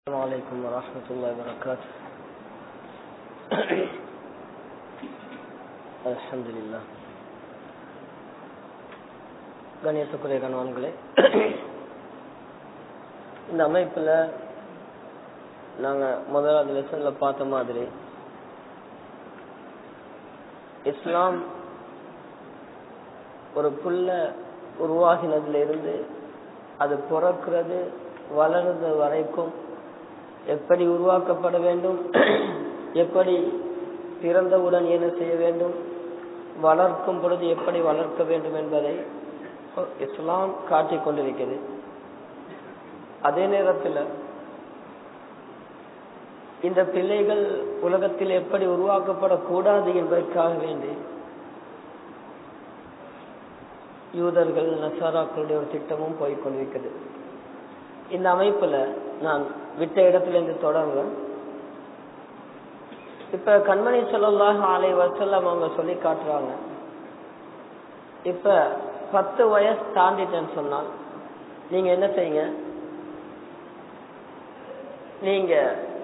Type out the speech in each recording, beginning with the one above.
السلام عليكم ورحمة الله وبركاته الحمد لله கணியத்துக்குரிய கணவான்களே இந்த அமைப்புல நாங்க முதலாவது லெசன்ல பார்த்த மாதிரி இஸ்லாம் ஒரு புல்ல உருவாகினதுல இருந்து அது பிறக்கிறது வளர்றது வரைக்கும் எப்படி உருவாக்கப்பட வேண்டும் எப்படி பிறந்தவுடன் என்ன செய்ய வேண்டும் வளர்க்கும் பொழுது எப்படி வளர்க்க வேண்டும் என்பதை இஸ்லாம் காட்டிக் கொண்டிருக்கிறது அதே நேரத்தில் இந்த பிள்ளைகள் உலகத்தில் எப்படி உருவாக்கப்படக்கூடாது என்பதற்காக வேண்டி யூதர்கள் நசாராக்களுடைய ஒரு திட்டமும் போய்கொண்டிருக்கிறது இந்த அமைப்புல நான் விட்ட இடத்திலிருந்து தொடர்றேன் இப்ப கண்மணி சொல்லலாக ஆலை வசல்லம் அவங்க சொல்லி காட்டுறாங்க இப்ப பத்து வயசு தாண்டிட்டேன்னு சொன்னால் நீங்க என்ன செய்யுங்க நீங்க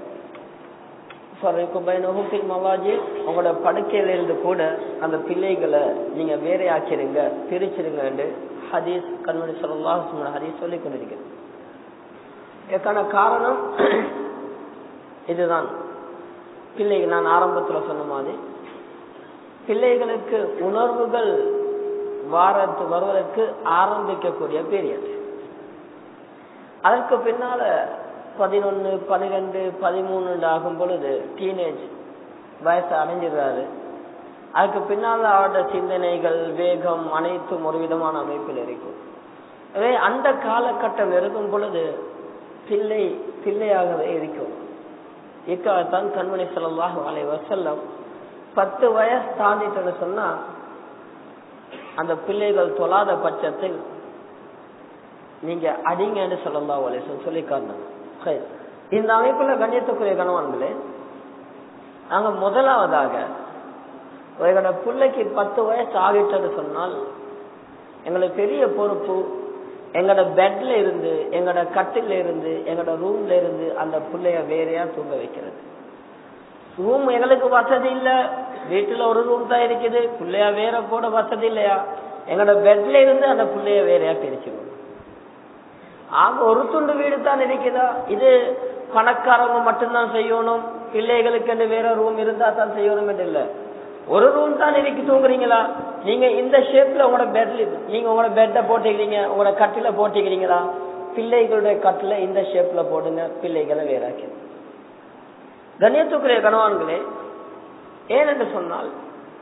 உங்களோட படுக்கையில இருந்து கூட அந்த பிள்ளைகளை நீங்க வேறையாக்கிருங்க பிரிச்சிருங்க ஹதீஸ் கண்மணி சொல்லலாம் ஹதீஸ் சொல்லி கொண்டிருக்கிறது இதற்கான காரணம் இதுதான் பிள்ளைகள் நான் ஆரம்பத்தில் சொன்ன மாதிரி பிள்ளைகளுக்கு உணர்வுகள் வாரத்து வருவதற்கு ஆரம்பிக்கக்கூடிய பீரியட் அதற்கு பின்னால பதினொன்னு பனிரெண்டு பதிமூணு ஆகும் பொழுது டீனேஜ் வயசு அடைஞ்சிடுறாரு அதுக்கு பின்னால் அவருடைய சிந்தனைகள் வேகம் அனைத்தும் ஒரு விதமான அமைப்பில் இருக்கும் எனவே அந்த காலகட்டம் இருக்கும் பொழுது பிள்ளை பிள்ளையாகவே இருக்கும் இக்காகத்தான் கண்மணி செலவாக அலை வசல்லம் பத்து வயசு தாண்டிட்டு சொன்னா அந்த பிள்ளைகள் தொழாத பட்சத்தில் நீங்க அடிங்கன்னு சொல்லலாம் அலை சொல்லி காரணம் இந்த அமைப்புல கண்ணியத்துக்குரிய கணவான்களே நாங்க முதலாவதாக எங்களோட பிள்ளைக்கு பத்து வயசு ஆகிட்டது சொன்னால் எங்களுக்கு பெரிய பொறுப்பு எங்களோட பெட்ல இருந்து எங்களோட கட்டில இருந்து எங்களோட ரூம்ல இருந்து அந்த பிள்ளைய வேறையா தூங்க வைக்கிறது ரூம் எங்களுக்கு வசதி இல்ல வீட்டுல ஒரு ரூம் தான் இருக்குது பிள்ளையா வேற போட வசதி இல்லையா எங்களோட பெட்ல இருந்து அந்த பிள்ளைய வேறையா பிரிச்சுக்கணும் ஆக ஒரு துண்டு வீடு தான் இருக்குதா இது பணக்காரவங்க மட்டும்தான் செய்யணும் பிள்ளைகளுக்கு வேற ரூம் இருந்தா தான் செய்யணும் இல்லை ஒரு ரூம் தான் இன்னைக்கு தூங்குறீங்களா நீங்க இந்த ஷேப்ல உங்களோட பெட்ல நீங்க உங்களோட பெட்டை போட்டுக்கிறீங்க உங்களோட கட்டில போட்டுக்கிறீங்களா பிள்ளைகளுடைய கட்டில இந்த ஷேப்ல போடுங்க பிள்ளைகளை வேறாக்கி கண்ணியத்துக்குரிய கணவான்களே ஏனென்று சொன்னால்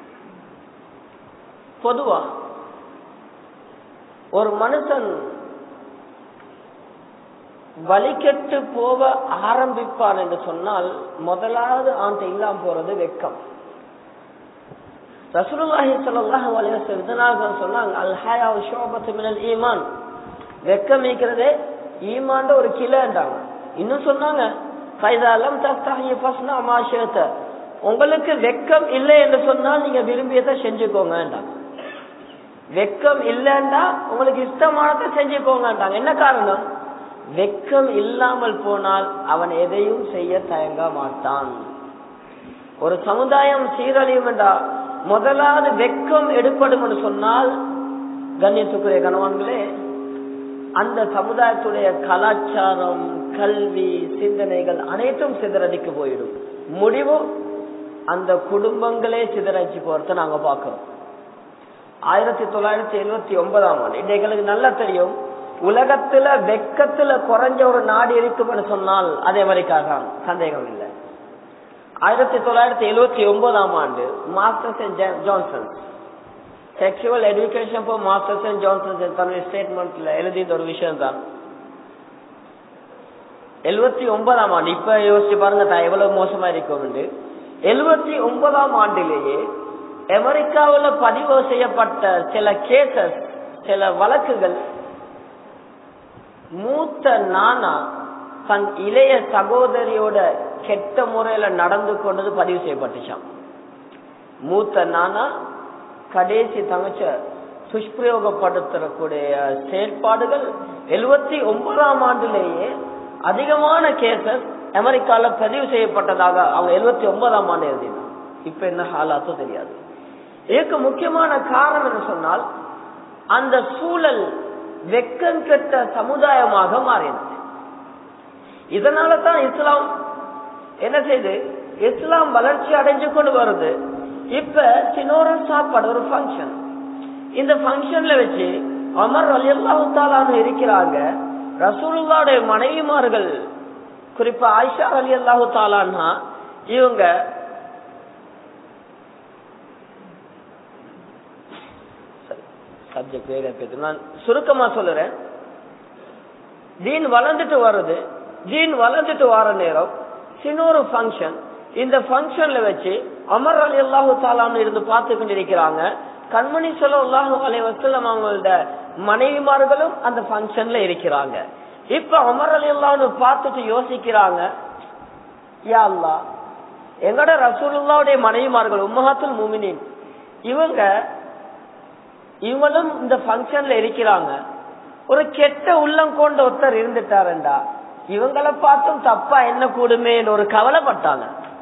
பொதுவா ஒரு மனுஷன் வலிக்கெட்டு போக ஆரம்பிப்பான் என்று சொன்னால் முதலாவது ஆண்டு இல்லாம போறது வெக்கம் ரசூலுல்லாஹி ஸல்லல்லாஹு அலைஹி வஸல்லம் இதனால சொன்னாங்க அல் ஹயா ஷுபத்து மினல் ஈமான் வெக்கம் இருக்கிறதே ஈமான்ட ஒரு கிலோன்றாங்க இன்னும் சொன்னாங்க ஃபைதாலம் தஸ்தஹி ஃபஸ்னா மா ஷேத உங்களுக்கு வெக்கம் இல்லை என்று சொன்னால் நீங்க விரும்பியதை செஞ்சுக்கோங்கன்றாங்க வெக்கம் இல்லைன்னா உங்களுக்கு இஷ்டமானதை செஞ்சுக்கோங்கன்றாங்க என்ன காரணம் வெக்கம் இல்லாமல் போனால் அவன் எதையும் செய்ய தயங்க மாட்டான் ஒரு சமுதாயம் சீரழியும் என்றா முதலாவது வெக்கம் எடுப்படும் என்று சொன்னால் கண்ணியத்துக்குரிய கணவான்களே அந்த சமுதாயத்துடைய கலாச்சாரம் கல்வி சிந்தனைகள் அனைத்தும் சிதறடிக்கு போயிடும் முடிவு அந்த குடும்பங்களே சிதறடிச்சு போறத நாங்க பாக்குறோம் ஆயிரத்தி தொள்ளாயிரத்தி எழுபத்தி ஒன்பதாம் ஆண்டு இன்றைக்கு எங்களுக்கு நல்லா தெரியும் உலகத்துல வெக்கத்துல குறைஞ்ச ஒரு நாடு இருக்கும்னு சொன்னால் அதே மாதிரிக்காக சந்தேகம் இல்லை ஆயிரத்தி தொள்ளாயிரத்தி எழுபத்தி ஒன்பதாம் ஆண்டு Masters and Johnson sexual education for Masters and Johnson தன்னுடைய ஸ்டேட்மெண்ட்ல எழுதிய ஒரு விஷயம் தான் எழுபத்தி ஒன்பதாம் ஆண்டு இப்ப யோசிச்சு பாருங்க எவ்வளவு மோசமா இருக்கும் எழுபத்தி ஒன்பதாம் ஆண்டிலேயே அமெரிக்காவில் பதிவு செய்யப்பட்ட சில கேசஸ் சில வழக்குகள் மூத்த நானா தன் இளைய சகோதரியோட கெட்ட முறையில நடந்து கொண்டது பதிவு செய்யப்பட்டுச்சான் மூத்த நானா கடைசி தங்கச்ச துஷ்பிரயோகப்படுத்தக்கூடிய செயற்பாடுகள் எழுபத்தி ஒன்பதாம் ஆண்டிலேயே அதிகமான கேசஸ் அமெரிக்கால பதிவு செய்யப்பட்டதாக அவங்க எழுபத்தி ஒன்பதாம் ஆண்டு எழுதினாங்க இப்ப என்ன ஹாலாத்தோ தெரியாது இதுக்கு முக்கியமான காரணம் என்ன சொன்னால் அந்த சூழல் வெக்கம் கெட்ட சமுதாயமாக மாறினது இதனால தான் இஸ்லாம் என்ன செய்து இஸ்லாம் வளர்ச்சி அடைஞ்சு கொண்டு வருது இப்ப சின்னோர சாப்பாடு ஒரு ஃபங்க்ஷன் இந்த ஃபங்க்ஷன்ல வச்சு அமர் அலி அல்லாஹாலான்னு இருக்கிறாங்க ரசூலுல்லாவுடைய மனைவிமார்கள் குறிப்பா ஆயிஷா அலி அல்லாஹு தாலான்னா இவங்க சப்ஜெக்ட் வேற பேசு நான் சுருக்கமா சொல்லுறேன் தீன் வளர்ந்துட்டு வருது தீன் வளர்ந்துட்டு வர நேரம் சின்னொரு ஃபங்க்ஷன் இந்த ஃபங்க்ஷன்ல வச்சு அமர் அலி அல்லாஹு தாலான்னு இருந்து பார்த்து கொண்டிருக்கிறாங்க கண்மணி சொல்லாஹு அலி வசல்லம் அவங்களோட மனைவிமார்களும் அந்த ஃபங்க்ஷன்ல இருக்கிறாங்க இப்ப அமர் அலி அல்லான்னு பார்த்துட்டு யோசிக்கிறாங்க யா அல்லா எங்கட ரசூலுல்லாவுடைய மனைவிமார்கள் உம்மஹாத்துல் மூமினின் இவங்க இவங்களும் இந்த ஃபங்க்ஷன்ல இருக்கிறாங்க ஒரு கெட்ட உள்ளம் கொண்ட ஒருத்தர் இருந்துட்டாருண்டா இவங்களை பார்த்தும் தப்பா என்ன கூடுமேன்னு ஒரு கவலைப்பட்டாங்க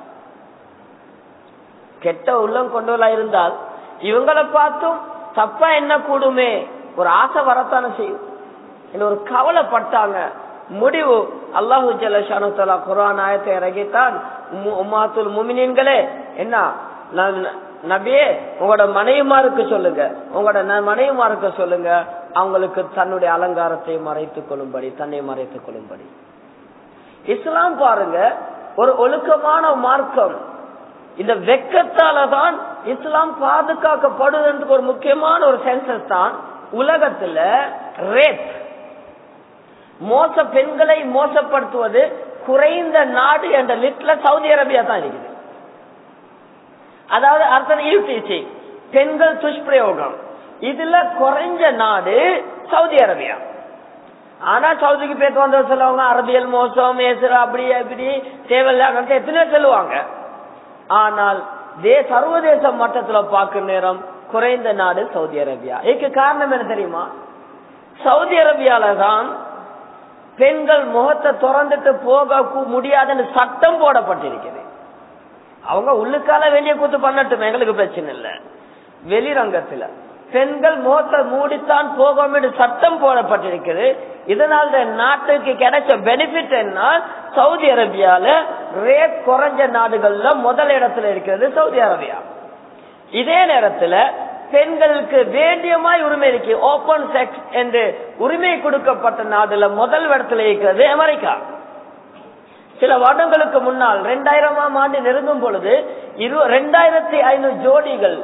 கெட்ட உள்ளம் கொண்டவளா இருந்தால் இவங்களை பார்த்தும் தப்பா என்ன கூடுமே ஒரு ஆசை வரத்தானே செய்யும் ஒரு கவலைப்பட்டாங்க முடிவு அல்லாஹு ஜல்லா குரான் ஆயத்தை இறங்கித்தான் உமாத்துல் முமினின்களே என்ன நபியே உங்களோட மனைவிமாருக்கு சொல்லுங்க உங்களோட மனைவிமாருக்கு சொல்லுங்க அவங்களுக்கு தன்னுடைய அலங்காரத்தை மறைத்துக் கொள்ளும்படி தன்னை மறைத்துக் கொள்ளும்படி இஸ்லாம் பாருங்க ஒரு ஒழுக்கமான மார்க்கம் இந்த வெக்கத்தால தான் இஸ்லாம் பாதுகாக்கப்படுவதற்கு ஒரு முக்கியமான ஒரு சென்சஸ் தான் உலகத்துல ரேப் மோச பெண்களை மோசப்படுத்துவது குறைந்த நாடு என்ற லிஸ்ட்ல சவுதி அரேபியா தான் இருக்குது அதாவது அர்த்தம் யூடிசி பெண்கள் துஷ்பிரயோகம் இதுல குறைஞ்ச நாடு சவுதி அரேபியா ஆனா சவுதிக்கு போயிட்டு வந்தவர் சொல்லுவாங்க அரபியல் மோசம் ஏசுரா அப்படி அப்படி தேவையில்ல எத்தனையோ சொல்லுவாங்க ஆனால் தே சர்வதேச மட்டத்துல பார்க்கிற நேரம் குறைந்த நாடு சவுதி அரேபியா இதுக்கு காரணம் என்ன தெரியுமா சவுதி அரேபியால தான் பெண்கள் முகத்தை திறந்துட்டு போக முடியாதுன்னு சட்டம் போடப்பட்டிருக்கிறது அவங்க உள்ளுக்கால வெளியே கூத்து பண்ணட்டும் எங்களுக்கு பிரச்சனை இல்ல வெளிரங்கத்துல பெண்கள் முகத்தை மூடித்தான் போகும் என்று சட்டம் போடப்பட்டிருக்கிறது இதனால் நாட்டுக்கு கிடைச்ச பெனிஃபிட் என்ன சவுதி அரேபியால ரேட் குறைஞ்ச நாடுகள்ல முதல் இடத்துல இருக்கிறது சவுதி அரேபியா இதே நேரத்துல பெண்களுக்கு வேண்டியமாய் உரிமை இருக்கு ஓபன் செக்ஸ் என்று உரிமை கொடுக்கப்பட்ட நாடுல முதல் இடத்துல இருக்கிறது அமெரிக்கா சில வருடங்களுக்கு முன்னால் இரண்டாயிரமாம் ஆண்டு நெருங்கும் பொழுது இரண்டாயிரத்தி ஐநூறு ஜோடிகள்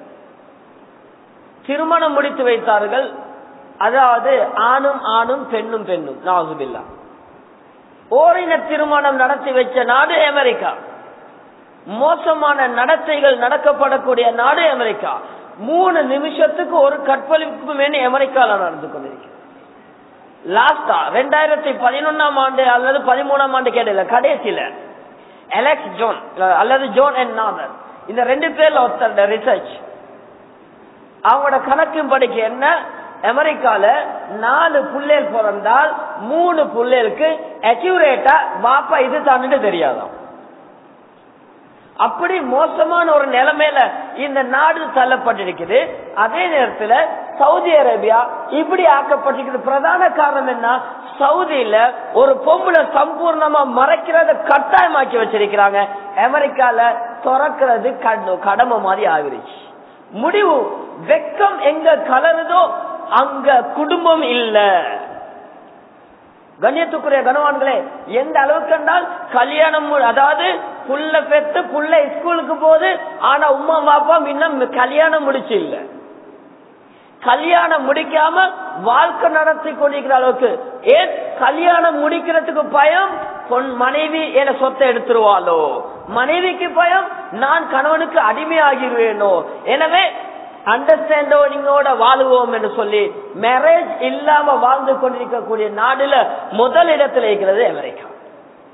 திருமணம் முடித்து வைத்தார்கள் அதாவது ஆணும் ஆணும் பெண்ணும் பெண்ணும் நாசுபில்லா ஓரின திருமணம் நடத்தி வச்ச நாடு அமெரிக்கா மோசமான நடத்தைகள் நடக்கப்படக்கூடிய நாடு அமெரிக்கா மூணு நிமிஷத்துக்கு ஒரு கற்பழிப்பு மேனி அமெரிக்கால நடந்து கொண்டிருக்கிறது லாஸ்டா ரெண்டாயிரத்தி பதினொன்னாம் ஆண்டு அல்லது பதிமூணாம் ஆண்டு கேடல கடைசியில எலெக்ஸ் ஜோன் அல்லது ஜோன் அண்ட் நாதர் இந்த ரெண்டு பேர்ல ஒருத்தர் ரிசர்ச் அவங்களோட கணக்கும் படிக்க என்ன அமெரிக்கால நாலு புள்ளேல் பிறந்தால் மூணு புள்ளேலுக்கு அக்யூரேட்டா பாப்பா இது தான்னு தெரியாதாம் அப்படி மோசமான ஒரு நிலைமையில இந்த நாடு தள்ளப்பட்டிருக்குது அதே நேரத்துல சவுதி அரேபியா இப்படி ஆக்கப்பட்டிருக்கிறது பிரதான காரணம் என்ன சவுதியில ஒரு பொம்பளை சம்பூர்ணமா மறைக்கிறத கட்டாயமாக்கி வச்சிருக்கிறாங்க அமெரிக்கால திறக்கிறது கடமை மாதிரி ஆகிருச்சு முடிவு வெக்கம் எங்க கலருதோ அங்க குடும்பம் இல்ல கண்ணியத்துக்குரிய கனவான்களே எந்த அளவுக்கு என்றால் கல்யாணம் அதாவது புள்ள பெத்து புள்ள ஸ்கூலுக்கு போகுது ஆனா உமா பாப்பா இன்னும் கல்யாணம் முடிச்சு இல்ல கல்யாணம் முடிக்காம வாழ்க்கை நடத்தி கொண்டிருக்கிற அளவுக்கு ஏன் கல்யாணம் முடிக்கிறதுக்கு பயம் பொன் மனைவி என சொத்தை எடுத்துருவாளோ மனைவிக்கு பயம் நான் கணவனுக்கு அடிமையாகிருவேனோ எனவே அண்டர்ஸ்டாண்டோட வாழுவோம் என்று சொல்லி மேரேஜ் இல்லாம வாழ்ந்து கொண்டிருக்கக்கூடிய நாடுல முதல் இடத்துல இருக்கிறது அமெரிக்கா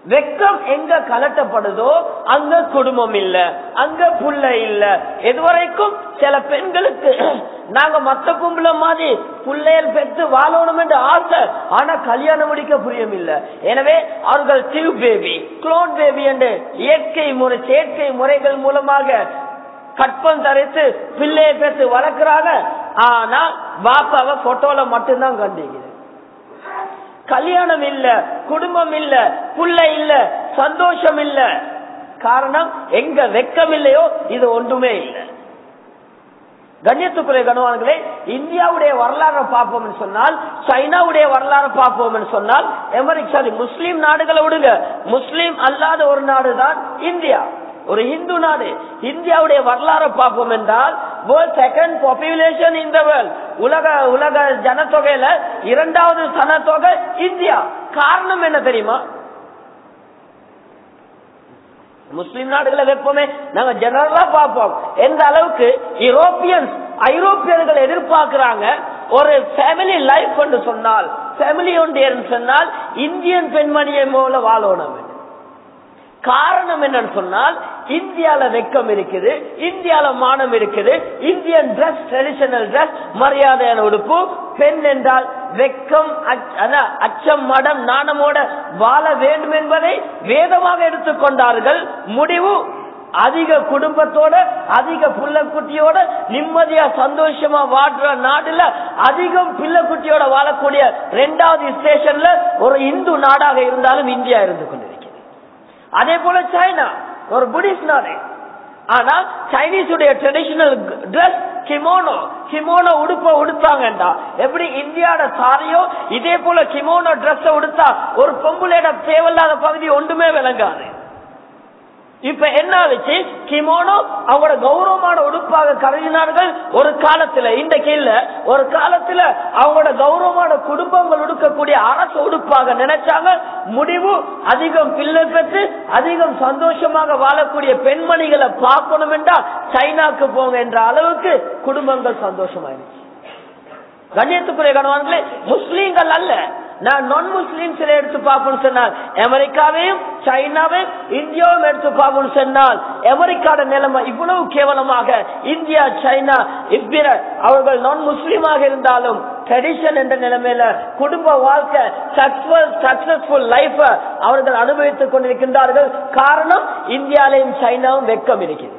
வெக்கம் எங்க கலட்டப்படுதோ அங்க குடும்பம் இல்ல அங்க புள்ள இல்ல இதுவரைக்கும் சில பெண்களுக்கு நாங்க மத்த பொம்பளை மாதிரி புள்ளையல் பெற்று வாழணும் என்று ஆசை ஆனா கல்யாணம் முடிக்க புரியும் இல்ல எனவே அவர்கள் டியூப் பேபி குளோன் பேபி என்று இயற்கை முறை செயற்கை முறைகள் மூலமாக கற்பம் தரித்து பிள்ளையை பெற்று வளர்க்கிறாங்க ஆனா பாப்பாவை போட்டோல மட்டும்தான் கண்டிக்கிறது கல்யாணம் இல்ல குடும்பம் இல்ல புள்ள இல்ல சந்தோஷம் இல்ல காரணம் எங்க வெக்கம் இல்லையோ இது ஒன்றுமே இல்லை கண்ணியத்துக்குரிய கணவான்களே இந்தியாவுடைய வரலாறு பார்ப்போம் சொன்னால் சைனாவுடைய வரலாறு பார்ப்போம் சொன்னால் அமெரிக்கா சாரி முஸ்லீம் நாடுகளை விடுங்க முஸ்லீம் அல்லாத ஒரு நாடு தான் இந்தியா ஒரு இந்து நாடு இந்தியாவுடைய வரலாறு பார்ப்போம் என்றால் வேர்ல்ட் செகண்ட் பாப்புலேஷன் இந்த வேர்ல்ட் உலக உலக ஜனத்தொகையில இரண்டாவது சனத்தொகை இந்தியா காரணம் என்ன தெரியுமா முஸ்லிம் நாடுகளை வெப்பமே நாங்க ஜெனரலா பார்ப்போம் எந்த அளவுக்கு யூரோப்பியன்ஸ் ஐரோப்பியர்கள் எதிர்பார்க்கிறாங்க ஒரு ஃபேமிலி லைஃப் என்று சொன்னால் ஃபேமிலி ஒன்று சொன்னால் இந்தியன் பெண்மணியை போல வாழணும் காரணம் என்னன்னு சொன்னால் இந்தியால வெக்கம் இருக்குது இந்தியால மானம் இருக்குது இந்தியன் டிரெஸ் ட்ரெடிஷனல் டிரெஸ் மரியாதையான உடுப்பு பெண் என்றால் வெக்கம் அச்சம் மடம் நாணமோட வாழ வேண்டும் என்பதை வேதமாக எடுத்துக்கொண்டார்கள் முடிவு அதிக குடும்பத்தோட அதிக புள்ளக்குட்டியோட நிம்மதியா சந்தோஷமா வாழ்ற நாடுல அதிகம் பிள்ளைக்குட்டியோட வாழக்கூடிய ரெண்டாவது ஸ்டேஷன்ல ஒரு இந்து நாடாக இருந்தாலும் இந்தியா இருந்து கொண்டிருக்கிறது அதே போல சைனா ஒரு புடிஸ்ட் நாடு ஆனா சைனீஸுடைய ட்ரெடிஷனல் ட்ரெஸ் கிமோனோ கிமோனோ உடுப்ப உடுத்தாங்கண்டா எப்படி இந்தியாவோட சாரியோ இதே போல கிமோனோ ட்ரெஸ் உடுத்தா ஒரு பொம்புளையோட தேவையில்லாத பகுதி ஒன்றுமே விளங்காது இப்ப என்ன ஆச்சு கிமோனோ அவங்களோட கௌரவமான உடுப்பாக கருதினார்கள் ஒரு காலத்துல இன்றைக்கு இல்ல ஒரு காலத்துல அவங்களோட கௌரவமான குடும்பங்கள் உடுக்கக்கூடிய அரசு உடுப்பாக நினைச்சாங்க முடிவு அதிகம் பிள்ளை பெற்று அதிகம் சந்தோஷமாக வாழக்கூடிய பெண்மணிகளை பார்க்கணும் என்றா சைனாக்கு போங்க என்ற அளவுக்கு குடும்பங்கள் சந்தோஷமாயிருச்சு கண்ணியத்துக்குரிய கணவான்களே முஸ்லீம்கள் அல்ல நான் நான் முஸ்லீம்ஸ் எடுத்து பார்ப்போம் சொன்னால் அமெரிக்காவையும் சைனாவையும் இந்தியாவும் எடுத்து பார்ப்போம் சொன்னால் அமெரிக்காட நிலைமை இவ்வளவு கேவலமாக இந்தியா சைனா இவ்விர அவர்கள் நான் முஸ்லீமாக இருந்தாலும் ட்ரெடிஷன் என்ற நிலைமையில குடும்ப வாழ்க்கை சக்சஸ்ஃபுல் லைஃப அவர்கள் அனுபவித்துக் கொண்டிருக்கின்றார்கள் காரணம் இந்தியாலையும் சைனாவும் வெக்கம் இருக்கிறது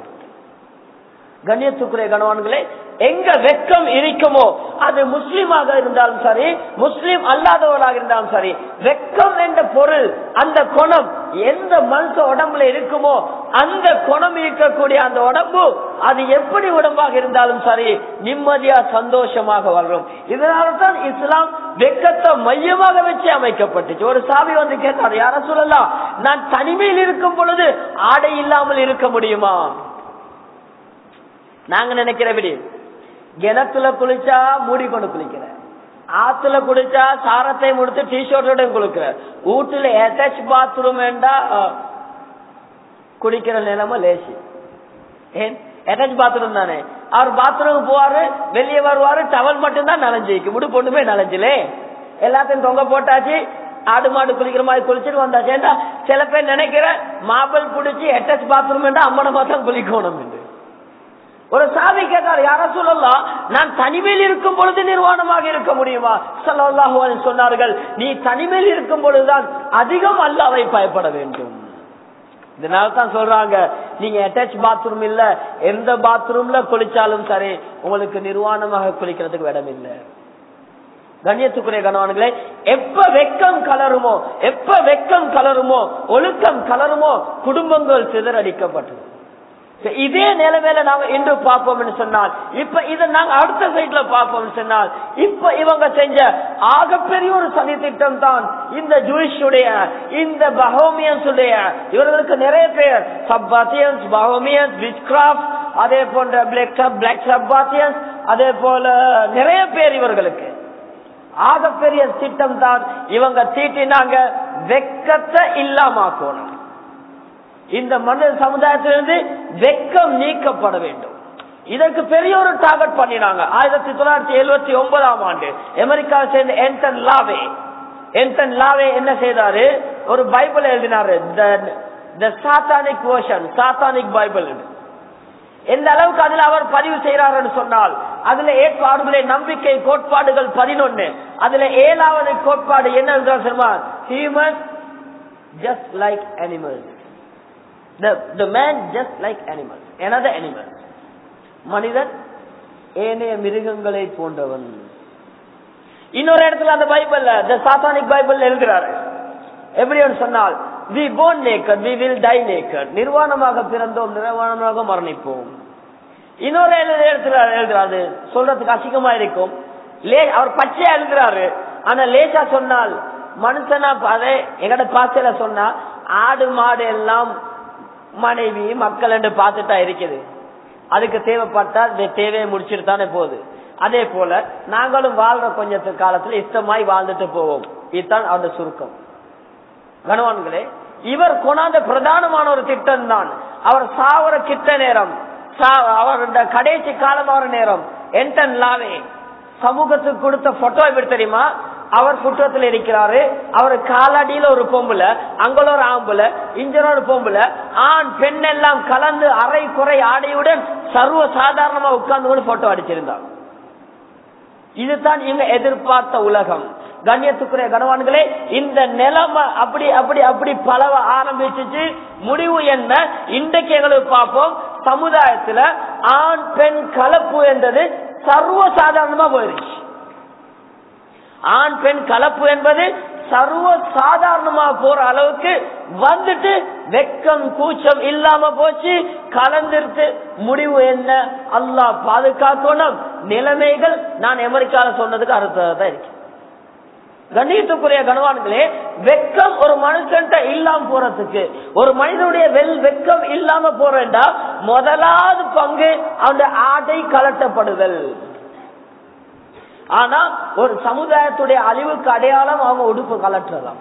கண்ணியத்துக்குரிய கணவான்களே எங்க வெக்கம் இருக்குமோ அது முஸ்லீமாக இருந்தாலும் சரி முஸ்லீம் அல்லாதவர்களாக இருந்தாலும் சரி வெக்கம் என்ற பொருள் அந்த குணம் எந்த மனுஷ உடம்புல இருக்குமோ அந்த குணம் இருக்கக்கூடிய அந்த உடம்பு அது எப்படி உடம்பாக இருந்தாலும் சரி நிம்மதியா சந்தோஷமாக வளரும் இதனால தான் இஸ்லாம் வெக்கத்தை மையமாக வச்சு அமைக்கப்பட்டுச்சு ஒரு சாமி வந்து கேட்டார் யார சொல்லலாம் நான் தனிமையில் இருக்கும் பொழுது ஆடை இல்லாமல் இருக்க முடியுமா நாங்க நினைக்கிறபடி கிணத்துல குளிச்சா மூடிக்கொண்டு குளிக்கிற ஆத்துல குளிச்சா சாரத்தை முடித்து டிஷர்ட்டோட குளிக்கிற வீட்டுல அட்டாச் பாத்ரூம் வேண்டா குடிக்கிற நிலைமை லேசி ஏன் அட்டாச் பாத்ரூம் தானே அவர் பாத்ரூம் போவாரு வெளியே வருவாரு டவல் மட்டும்தான் நனைஞ்சிக்கு முடி பொண்ணுமே நனைஞ்சிலே எல்லாத்தையும் தொங்க போட்டாச்சு ஆடு மாடு குளிக்கிற மாதிரி குளிச்சுட்டு வந்தாச்சு ஏண்டா சில பேர் நினைக்கிற மாப்பிள் பிடிச்சி அட்டாச் பாத்ரூம் வேண்டா அம்மனை பார்த்தா குளிக்கணும் என்று ஒரு சாமி கேட்டார் யார சொல்லலாம் நான் தனிமையில் இருக்கும் பொழுது நிர்வாணமாக இருக்க முடியுமா சல்லாஹு சொன்னார்கள் நீ தனிமையில் இருக்கும் பொழுதுதான் அதிகம் அல்லாவை பயப்பட வேண்டும் இதனால தான் சொல்றாங்க நீங்க அட்டாச் பாத்ரூம் இல்ல எந்த பாத்ரூம்ல குளிச்சாலும் சரி உங்களுக்கு நிர்வாணமாக குளிக்கிறதுக்கு இடம் இல்லை கண்ணியத்துக்குரிய கணவான்களே எப்ப வெக்கம் கலருமோ எப்ப வெக்கம் கலருமோ ஒழுக்கம் கலருமோ குடும்பங்கள் சிதறடிக்கப்பட்டது இதே நிலைமையில நாங்க இன்று பார்ப்போம்னு சொன்னால் இப்ப இதை நாங்க அடுத்த சைட்ல பார்ப்போம் சொன்னால் இப்ப இவங்க செஞ்ச ஆகப்பெரிய ஒரு சதி திட்டம் தான் இந்த ஜூயிஷுடைய இந்த பஹோமியன்ஸ் உடைய இவர்களுக்கு நிறைய பேர் சப்பாத்தியன்ஸ் பஹோமியன்ஸ் விச்கிராஃப்ட் அதே போன்ற பிளாக் பிளாக் சப்பாத்தியன்ஸ் அதே போல நிறைய பேர் இவர்களுக்கு ஆகப்பெரிய திட்டம் தான் இவங்க தீட்டினாங்க வெக்கத்தை இல்லாமக்கணும் இந்த மனித சமுதாயத்திலிருந்து வெக்கம் நீக்கப்பட வேண்டும் இதற்கு பெரிய ஒரு டார்கெட் பண்ணினாங்க ஆயிரத்தி தொள்ளாயிரத்தி எழுபத்தி ஒன்பதாம் ஆண்டு அமெரிக்காவை சேர்ந்த என்டன் லாவே என்டன் லாவே என்ன செய்தாரு ஒரு பைபிள் எழுதினாரு the Satanic version Satanic Bible எந்த அளவுக்கு அதுல அவர் பதிவு செய்யறாருன்னு சொன்னால் அதுல ஏற்பாடுகளே நம்பிக்கை கோட்பாடுகள் பதினொன்னு அதுல ஏழாவது கோட்பாடு என்ன என்றால் சொல்லுமா human just like animals the man just like animals another animal மனிதன் ஏனைய மிருகங்களை போன்றவன் இன்னொரு இடத்துல அந்த பைபிள்ல the satanic பைபிள் எழுதுறாரு எப்படி சொன்னால் we born naked we will die naked நிர்வாணமாக பிறந்தோம் நிர்வாணமாக மரணிப்போம் இன்னொரு இடத்துல எழுதுறாரு சொல்றதுக்கு அசிங்கமா இருக்கும் அவர் பச்சையா எழுதுறாரு ஆனா லேசா சொன்னால் மனுஷனா அதே எங்கட பாசையில சொன்னா ஆடு மாடு எல்லாம் மனைவி மக்கள் என்று பார்த்துட்டா இருக்குது அதுக்கு தேவைப்பட்டா தேவையை முடிச்சுட்டு தானே போகுது அதே போல நாங்களும் வாழ்ற கொஞ்சத்து காலத்துல இஷ்டமாய் வாழ்ந்துட்டு போவோம் இதுதான் அந்த சுருக்கம் கணவான்களே இவர் கொண்டாந்த பிரதானமான ஒரு திட்டம் தான் அவர் சாவர கிட்ட நேரம் அவருடைய கடைசி காலம் அவர் நேரம் என்டன் லாவே சமூகத்துக்கு கொடுத்த போட்டோ எப்படி தெரியுமா அவர் குற்றத்தில் இருக்கிறாரு அவர் காலடியில ஒரு பொம்புல அங்கல ஒரு ஆம்புல இஞ்சன ஒரு பொம்புல ஆண் பெண் எல்லாம் கலந்து அரை குறை ஆடையுடன் சர்வ சாதாரணமா உட்கார்ந்து கொண்டு போட்டோ அடிச்சிருந்தார் இதுதான் இவங்க எதிர்பார்த்த உலகம் கண்ணியத்துக்குரிய கனவான்களே இந்த நிலைமை அப்படி அப்படி அப்படி பலவ ஆரம்பிச்சு முடிவு என்ன இன்றைக்கு எங்களுக்கு பார்ப்போம் சமுதாயத்துல ஆண் பெண் கலப்பு என்றது சர்வ சாதாரணமா போயிருச்சு ஆண் பெண் கலப்பு என்பது சர்வ சாதாரணமா போற அளவுக்கு வந்துட்டு வெக்கம் கூச்சம் இல்லாம போச்சு கலந்துருத்து முடிவு என்ன அல்லா பாதுகாக்கணும் நிலைமைகள் நான் அமெரிக்கால சொன்னதுக்கு அர்த்தம் இருக்கு கண்ணியத்துக்குரிய கனவான்களே வெக்கம் ஒரு மனுஷன்ட்ட இல்லாம போறதுக்கு ஒரு மனிதனுடைய வெல் வெக்கம் இல்லாம போறேன்டா முதலாவது பங்கு அந்த ஆடை கலட்டப்படுதல் ஆனா ஒரு சமுதாயத்துடைய அழிவுக்கு அடையாளம் அவங்க உடுப்பு கலற்றலாம்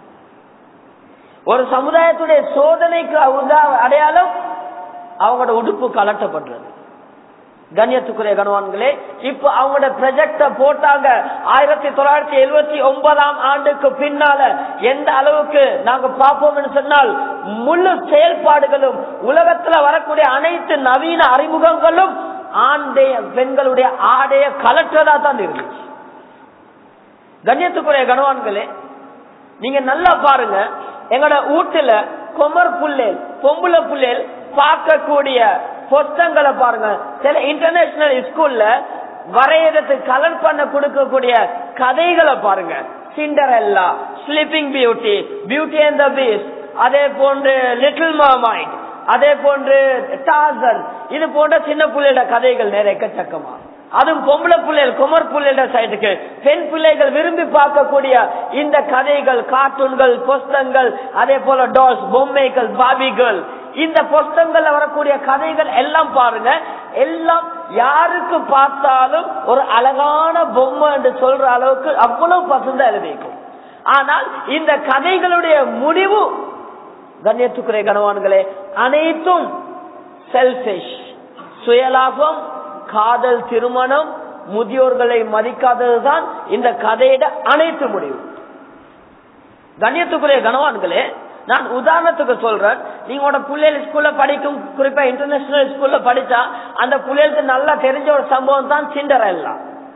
ஒரு சமுதாயத்துடைய சோதனைக்கு அடையாளம் அவங்களோட உடுப்பு கலட்டப்படுறது கண்ணியத்துக்குரிய கணவான்களே இப்ப அவங்களோட ப்ரொஜெக்ட போட்டாங்க ஆயிரத்தி தொள்ளாயிரத்தி எழுபத்தி ஒன்பதாம் ஆண்டுக்கு பின்னால எந்த அளவுக்கு நாங்க பார்ப்போம்னு சொன்னால் முழு செயல்பாடுகளும் உலகத்துல வரக்கூடிய அனைத்து நவீன அறிமுகங்களும் ஆண்டைய பெண்களுடைய ஆடைய கலற்றதா தான் இருந்துச்சு கண்ணியத்துக்குரிய கணவான்களே நீங்க நல்லா பாருங்க எங்களோட வீட்டுல கொமர் புள்ளேல் பொம்புல புள்ளேல் பார்க்கக்கூடிய புத்தகங்களை பாருங்க சில இன்டர்நேஷனல் ஸ்கூல்ல வரையறதுக்கு கலர் பண்ண கொடுக்கக்கூடிய கதைகளை பாருங்க Cinderella sleeping beauty beauty and the beast அதே போன்று லிட்டில் மாமைண்ட் அதே போன்று டாசன் இது போன்ற சின்ன பிள்ளைகள கதைகள் நிறைய எக்கச்சக்கமா அதுவும் பொம்பளை பிள்ளைகள் குமர் பிள்ளைகள சைடுக்கு பெண் பிள்ளைகள் விரும்பி பார்க்கக்கூடிய இந்த கதைகள் கார்ட்டூன்கள் புஸ்தங்கள் அதே போல டால்ஸ் பொம்மைகள் பாபிகள் இந்த புஸ்தங்கள்ல வரக்கூடிய கதைகள் எல்லாம் பாருங்க எல்லாம் யாருக்கு பார்த்தாலும் ஒரு அழகான பொம்மை என்று சொல்ற அளவுக்கு அவ்வளவு பசந்தா எழுதிக்கும் ஆனால் இந்த கதைகளுடைய முடிவு கண்ணியத்துக்குரிய கனவான்களே அனைத்தும் செல்பிஷ் சுயலாபம் காதல் திருமணம் முதியோர்களை மதிக்காததுதான் இந்த கதையிட அனைத்து முடிவு கண்ணியத்துக்குரிய கனவான்களே நான் உதாரணத்துக்கு சொல்றேன் நீங்களோட பிள்ளைகள் ஸ்கூல்ல படிக்கும் குறிப்பா இன்டர்நேஷனல் ஸ்கூல்ல படிச்சா அந்த பிள்ளைகளுக்கு நல்லா தெரிஞ்ச ஒரு சம்பவம் தான் சிண்டரெல்லா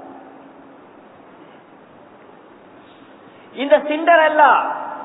இந்த சிண்டரெல்லா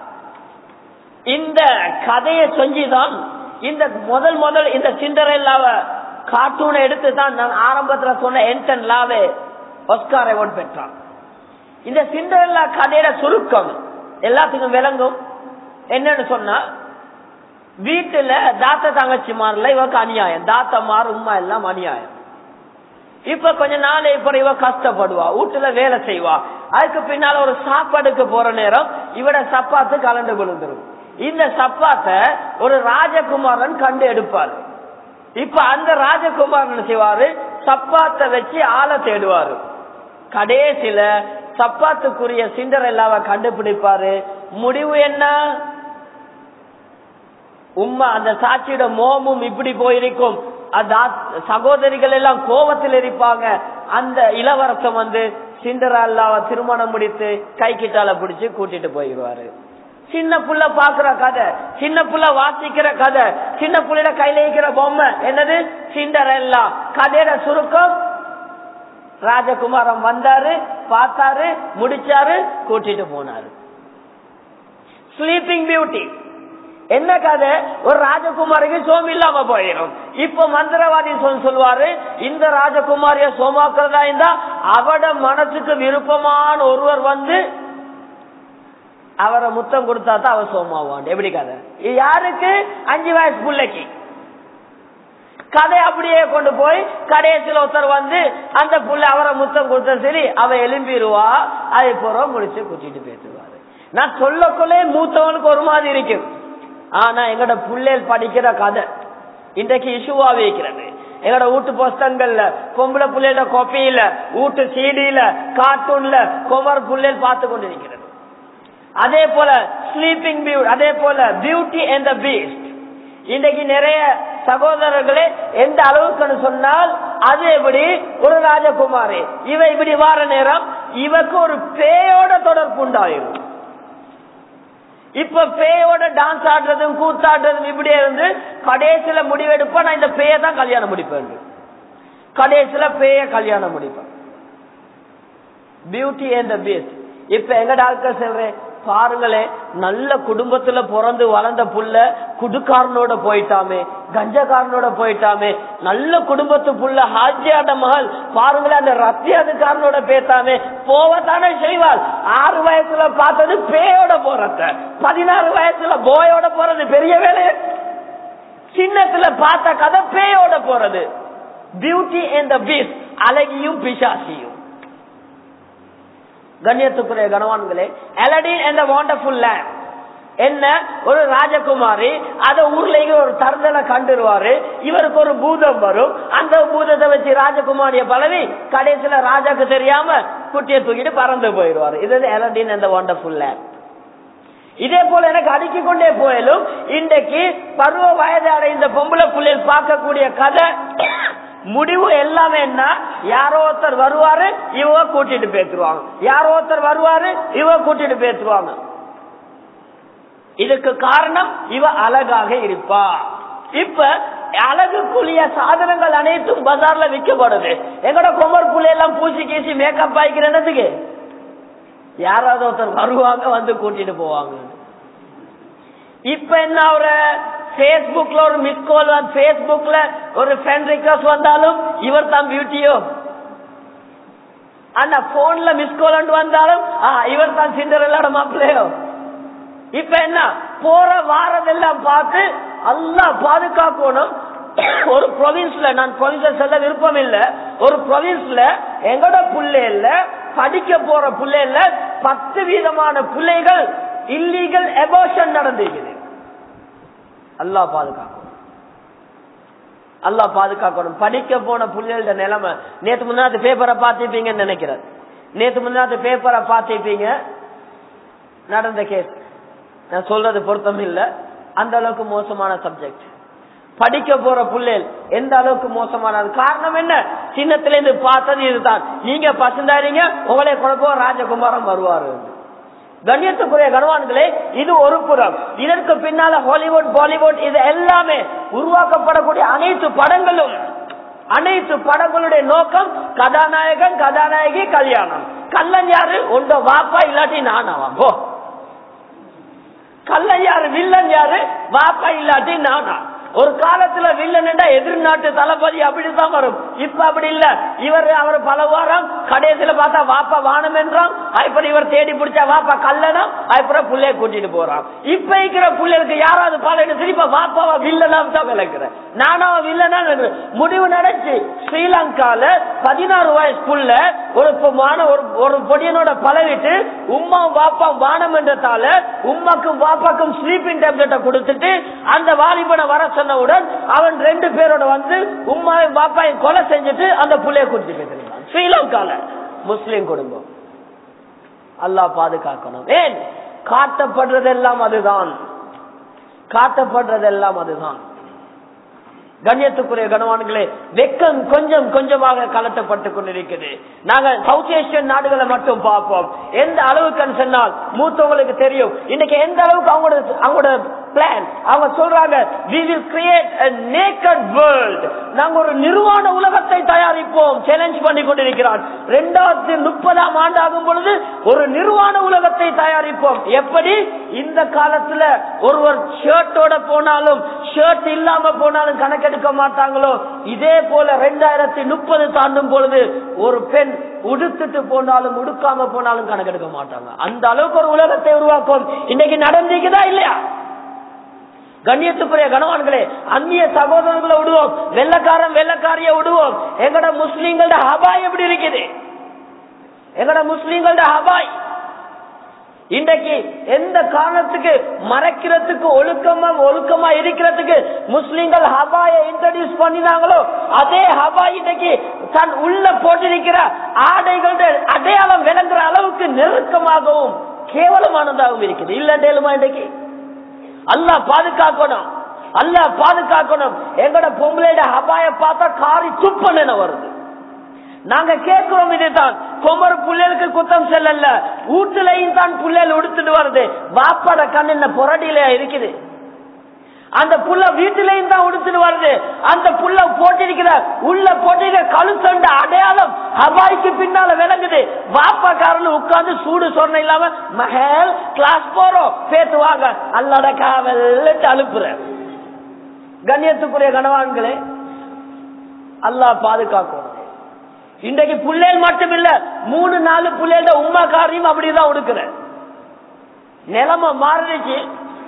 இந்த கதையை செஞ்சுதான் இந்த முதல் முதல் இந்த சிண்டரெல்லாவ கார்ட்டூனை எடுத்து தான் நான் ஆரம்பத்துல சொன்ன என்டன் லாவே ஒஸ்கார் அவார்ட் பெற்றான் இந்த சிண்டரெல்லா கதையில சுருக்கம் எல்லாத்துக்கும் விளங்கும் என்னன்னு சொன்னா வீட்டுல தாத்த தங்கச்சி மாறல இவக்கு அநியாயம் தாத்த மாறு உமா எல்லாம் அநியாயம் இப்ப கொஞ்ச நாள் இப்ப இவ கஷ்டப்படுவா வீட்டுல வேலை செய்வா அதுக்கு பின்னால ஒரு சாப்பாடுக்கு போற நேரம் இவட சப்பாத்து கலந்து விழுந்துரும் இந்த சப்பாத்த ஒரு ராஜகுமாரன் கண்டு எடுப்பார் இப்ப அந்த ராஜகுமாரன் செய்வாரு சப்பாத்த வச்சு ஆளை தேடுவாரு கடைசியில சப்பாத்துக்குரிய சிண்டர் எல்லாவ கண்டுபிடிப்பாரு முடிவு என்ன உம்மா அந்த சாட்சியோட மோமும் இப்படி போயிருக்கும் சகோதரிகள் எல்லாம் கோபத்தில் இருப்பாங்க அந்த இளவரசன் வந்து சிண்டரல்லாவ திருமணம் முடித்து கை கிட்டால பிடிச்சு கூட்டிட்டு போயிடுவாரு சின்ன புள்ள பாக்குற கதை சின்ன புள்ள வாசிக்கிற கதை சின்ன புள்ளைட கையில இருக்கிற பொம்மை என்னது சிண்டரெல்லா கதையோட சுருக்கம் ராஜகுமாரம் வந்தாரு பார்த்தாரு முடிச்சாரு கூட்டிட்டு போனாரு ஸ்லீப்பிங் பியூட்டி என்ன கதை ஒரு ராஜகுமாரிக்கு சோம் இல்லாம போயிடும் இப்ப மந்திரவாதி சொல் சொல்லுவாரு இந்த ராஜகுமாரிய சோமாக்குறதா இருந்தா அவட மனசுக்கு விருப்பமான ஒருவர் வந்து அவரை முத்தம் கொடுத்தா தான் அவர் சோமாவான் எப்படி கதை இது யாருக்கு அஞ்சு வயசு பிள்ளைக்கு கதை அப்படியே கொண்டு போய் கடைசியில் ஒருத்தர் வந்து அந்த புள்ள அவரை முத்தம் கொடுத்த சரி அவ எலும்பிடுவா அதை போற முடிச்சு குச்சிட்டு பேசுவாரு நான் சொல்லக்குள்ளே மூத்தவனுக்கு ஒரு மாதிரி இருக்கும் ஆனா எங்கட புள்ளைகள் படிக்கிற கதை இன்றைக்கு இஷ்யூவா வைக்கிறது எங்களோட வீட்டு புஸ்தகங்கள்ல பொம்பளை புள்ளையோட கொப்பையில வீட்டு சீடியில கார்ட்டூன்ல குமர் புள்ளைகள் பார்த்து கொண்டிருக்கிறது அதே போல ஸ்லீப்பிங் பியூட்டி அதே போல பியூட்டி அண்ட் த பீஸ்ட் இன்றைக்கு நிறைய சகோதரர்களே எந்த அளவுக்குன்னு சொன்னால் அது எப்படி ஒரு ராஜகுமாரி இவ இப்படி வார நேரம் இவக்கு ஒரு பேயோட தொடர்பு உண்டாயிரும் இப்ப பேயோட டான்ஸ் ஆடுறதும் கூத்தாடுறதும் இப்படியே இருந்து கடைசியில முடிவெடுப்பா நான் இந்த பேய தான் கல்யாணம் முடிப்பேன் கடைசியில பேய கல்யாணம் முடிப்பேன் பியூட்டி அண்ட் த பீஸ்ட் இப்ப எங்க டாக்டர் சொல்றேன் பாருங்களே நல்ல குடும்பத்துல பிறந்து வளர்ந்த புள்ள குடுக்காரனோட போயிட்டாமே கஞ்சக்காரனோட போயிட்டாமே நல்ல குடும்பத்து புள்ள ஹாஜியாட மகள் பாருங்களேன் அந்த ரத்தியாதுக்காரனோட பேசாமே போவத்தானே செய்வாள் ஆறு வயசுல பார்த்தது பேயோட போறத பதினாறு வயசுல போயோட போறது பெரிய வேலை சின்னத்துல பார்த்த கதை பேயோட போறது பியூட்டி அண்ட் த பீஸ் அழகியும் பிசாசியும் கண்ணியத்துக்குரிய கனவான்களே அலடின் என்ற வாண்டர்ஃபுல் லேண்ட் என்ன ஒரு ராஜகுமாரி அத ஊர்ல ஒரு தருதலை கண்டுருவாரு இவருக்கு ஒரு பூதம் வரும் அந்த பூதத்தை வச்சு ராஜகுமாரிய பழவி கடைசியில ராஜாக்கு தெரியாம குட்டியை தூக்கிட்டு பறந்து போயிடுவாரு இது எலடின் என்ற வாண்டர்ஃபுல் லேண்ட் இதே போல எனக்கு அடுக்கி கொண்டே போயிலும் இன்றைக்கு பருவ வயது அடைந்த பொம்பளை புள்ளையில் பார்க்கக்கூடிய கதை முடிவு எல்லாமே என்ன யாரோ ஒருத்தர் வருவாரு இவ கூட்டிட்டு பேசுவாங்க யாரோ ஒருத்தர் வருவாரு இவ கூட்டிட்டு பேசுவாங்க இதுக்கு காரணம் இவ அழகாக இருப்பா இப்ப அழகுக்குரிய சாதனங்கள் அனைத்தும் பஜார்ல விற்கப்படுது எங்கட குமர் புள்ளி எல்லாம் பூசி கீசி மேக்கப் ஆயிக்கிறதுக்கு யாராவது ஒருத்தர் வருவாங்க வந்து கூட்டிட்டு போவாங்க இப்ப என்ன ஒரு பேஸ்புக்ல ஒரு மிஸ் கால் பேஸ்புக்ல ஒரு ஃப்ரெண்ட் ரிக்வஸ்ட் வந்தாலும் இவர் தான் பியூட்டியோ அந்த போன்ல மிஸ் கால் வந்தாலும் இவர் தான் சிண்டர் மாப்பிள்ளையோ இப்ப என்ன போற வாரதெல்லாம் பார்த்து அல்லா பாதுகாக்கணும் ஒரு ப்ரொவின்ஸ்ல நான் ப்ரொவின்ஸ் செல்ல விருப்பம் இல்ல ஒரு ப்ரொவின்ஸ்ல எங்கட பிள்ளைல படிக்க போற பிள்ளைல பத்து விதமான பிள்ளைகள் இல்லீகல் எபோஷன் நடந்திருக்குது அல்லா பாதுகாக்கணும் அல்லா பாதுகாக்கணும் படிக்க போன புள்ளைகளோட நிலைமை நேத்து முன்னாடி பேப்பரை பார்த்திருப்பீங்கன்னு நினைக்கிறேன் நேத்து முன்னாடி பேப்பரை பார்த்திருப்பீங்க நடந்த கேஸ் நான் சொல்றது பொருத்தம் இல்ல அந்த அளவுக்கு மோசமான சப்ஜெக்ட் படிக்க போற புள்ளைகள் எந்த அளவுக்கு மோசமானது காரணம் என்ன சின்னத்துல இருந்து பார்த்தது இதுதான் நீங்க பசந்தாரீங்க உங்களே குழப்பம் ராஜகுமாரம் வருவாரு கண்ணியத்துக்குரிய கனவான்களே இது ஒரு புறம் இதற்கு பின்னால ஹாலிவுட் பாலிவுட் இது எல்லாமே உருவாக்கப்படக்கூடிய அனைத்து படங்களும் அனைத்து படங்களுடைய நோக்கம் கதாநாயகன் கதாநாயகி கல்யாணம் கல்லன் யாரு உண்ட வாப்பா இல்லாட்டி நானாவா போ கல்லன் யாரு வில்லன் யாரு வாப்பா இல்லாட்டி நானா ஒரு காலத்துல வில்லன் எதிர்நாட்டு தளபதி அப்படித்தான் வரும் இப்ப அப்படி இல்ல இவர் அவர் பல வாரம் கடைசியில பார்த்தா வாப்பா வானம் என்றான் அப்புறம் இவர் தேடி பிடிச்சா வாப்பா கல்லனம் அப்புறம் புள்ளைய கூட்டிட்டு போறான் இப்ப இருக்கிற புள்ளைகளுக்கு யாராவது பாலையிட்டு திருப்ப வாப்பாவா வில்லனாம் தான் விளக்குறேன் நானாவா வில்லனா முடிவு நடச்சு ஸ்ரீலங்கால பதினாறு வயசு புள்ள ஒரு ஒரு ஒரு பொடியனோட பழகிட்டு உமா வாப்பா வானம் என்றதால உமாக்கும் வாப்பாக்கும் ஸ்லீப்பிங் டேப்லெட்டை கொடுத்துட்டு அந்த வாலிபனை வர சொன்னவுடன் அவன் ரெண்டு பேரோட வந்து உமாவையும் பாப்பாயும் கொலை செஞ்சுட்டு அந்த புள்ளைய குடிச்சு பேசுறான் ஸ்ரீலங்கால முஸ்லிம் குடும்பம் அல்லாஹ் பாதுகாக்கணும் ஏன் காட்டப்படுறதெல்லாம் அதுதான் காட்டப்படுறதெல்லாம் அதுதான் கண்ணியத்துக்குரிய கனவான்களே வெக்கம் கொஞ்சம் கொஞ்சமாக கலட்டப்பட்டு கொண்டிருக்குது நாங்க சவுத் ஏசியன் நாடுகளை மட்டும் பார்ப்போம் எந்த அளவுக்கு சொன்னால் மூத்தவங்களுக்கு தெரியும் இன்னைக்கு எந்த அளவுக்கு அவங்களோட அவங்களோட பிளான் அவங்க சொல்றாங்க we will create a naked world நாங்க ஒரு நிர்வாண உலகத்தை தயாரிப்போம் சேலஞ்ச் பண்ணி கொண்டிருக்கிறான் ரெண்டாயிரத்தி முப்பதாம் ஆண்டு ஆகும் பொழுது ஒரு நிர்வாண உலகத்தை தயாரிப்போம் எப்படி இந்த காலத்துல ஒருவர் ஷர்ட்டோட போனாலும் ஷர்ட் இல்லாம போனாலும் கணக்கெடுக்க மாட்டாங்களோ இதே போல ரெண்டாயிரத்தி முப்பது தாண்டும் பொழுது ஒரு பெண் உடுத்துட்டு போனாலும் உடுக்காம போனாலும் கணக்கெடுக்க மாட்டாங்க அந்த அளவுக்கு ஒரு உலகத்தை உருவாக்கும் இன்னைக்கு நடந்தீங்கதா இல்லையா கண்ணியத்துக்குரிய கணவான்களே அந்நிய சகோதரர்களை விடுவோம் வெள்ளக்காரன் வெள்ளக்காரிய விடுவோம் எங்கட முஸ்லீம்களோட ஹபாய் எப்படி இருக்குது எங்கட முஸ்லீம்களோட ஹபாய் இன்றைக்கு எந்த காரணத்துக்கு மறைக்கிறதுக்கு ஒழுக்கமா ஒழுக்கமா இருக்கிறதுக்கு முஸ்லீம்கள் ஹபாய இன்ட்ரடியூஸ் பண்ணினாங்களோ அதே ஹபாய் இன்னைக்கு தன் உள்ள போட்டிருக்கிற ஆடைகளோட அடையாளம் விளங்குற அளவுக்கு நெருக்கமாகவும் கேவலமானதாகவும் இருக்குது இல்லண்டேலுமா இன்றைக்கு அல்லாஹ் பாதுகாக்கணும் அல்லாஹ் பாதுகாக்கணும் எங்கட பொம்பளையோட ஹபாய பார்த்தா காரி துப்பன வருது நாங்க கேட்கிறோம் இதுதான் கொமர் புள்ளைகளுக்கு குத்தம் செல்லல வீட்டுலையும் தான் புள்ளைகள் உடுத்துட்டு வருது வாப்பாட கண் என்ன புரடியில இருக்குது அந்த புள்ள வீட்டிலையும் தான் உடுத்துட்டு வருது அந்த புள்ள போட்டிருக்கிற உள்ள போட்டிருக்கிற கழுத்தண்ட அடையாளம் ஹபாய்க்கு பின்னால விளங்குது வாப்பாக்காரன் உட்கார்ந்து சூடு சொன்ன இல்லாம மகேல் கிளாஸ் போறோம் பேத்துவாங்க அல்லட காவல் அனுப்புற கண்ணியத்துக்குரிய கணவான்களே அல்லாஹ் பாதுகாக்கணும் இன்றைக்கு புள்ளேல் மட்டும் இல்ல மூணு நாலு புள்ளைகள உமா காரியம் அப்படிதான் உடுக்கிற நிலைமை மாறிடுச்சு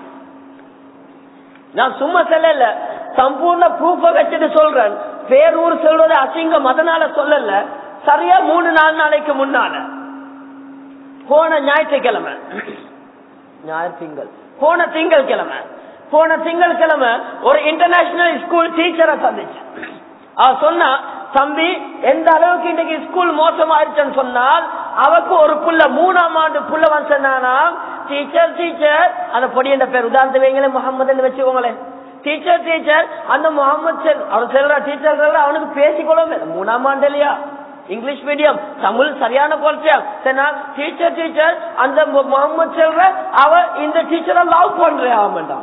நான் சும்மா சொல்லல சம்பூர்ண ப்ரூஃப வச்சுட்டு சொல்றேன் பேரூர் சொல்றது அசிங்கம் அதனால சொல்லல சரியா மூணு நாலு நாளைக்கு முன்னால போன ஞாயிற்றுக்கிழமை ஞாயிறு திங்கள் போன திங்கள் கிழமை போன திங்கள் கிழமை ஒரு இன்டர்நேஷனல் ஸ்கூல் டீச்சரை சந்திச்சு அவ சொன்னா தம்பி எந்த அளவுக்கு இன்னைக்கு ஸ்கூல் மோசமாயிருச்சுன்னு சொன்னால் அவக்கு ஒரு புள்ள மூணாம் ஆண்டு புள்ள வந்து சொன்னானா டீச்சர் டீச்சர் அந்த பொடியண்ட பேர் உதாரணத்து வைங்களேன் முகமதுன்னு வச்சுக்கோங்களேன் டீச்சர் டீச்சர் அந்த முகமது செல் அவர் செல்ற டீச்சர் செல்ற அவனுக்கு பேசிக்கொள்ள மூணாம் ஆண்டு இல்லையா இங்கிலீஷ் மீடியம் தமிழ் சரியான குறைச்சியா டீச்சர் டீச்சர் அந்த முகமது செல்ற அவ இந்த டீச்சரை லவ் பண்றேன் அவன்டான்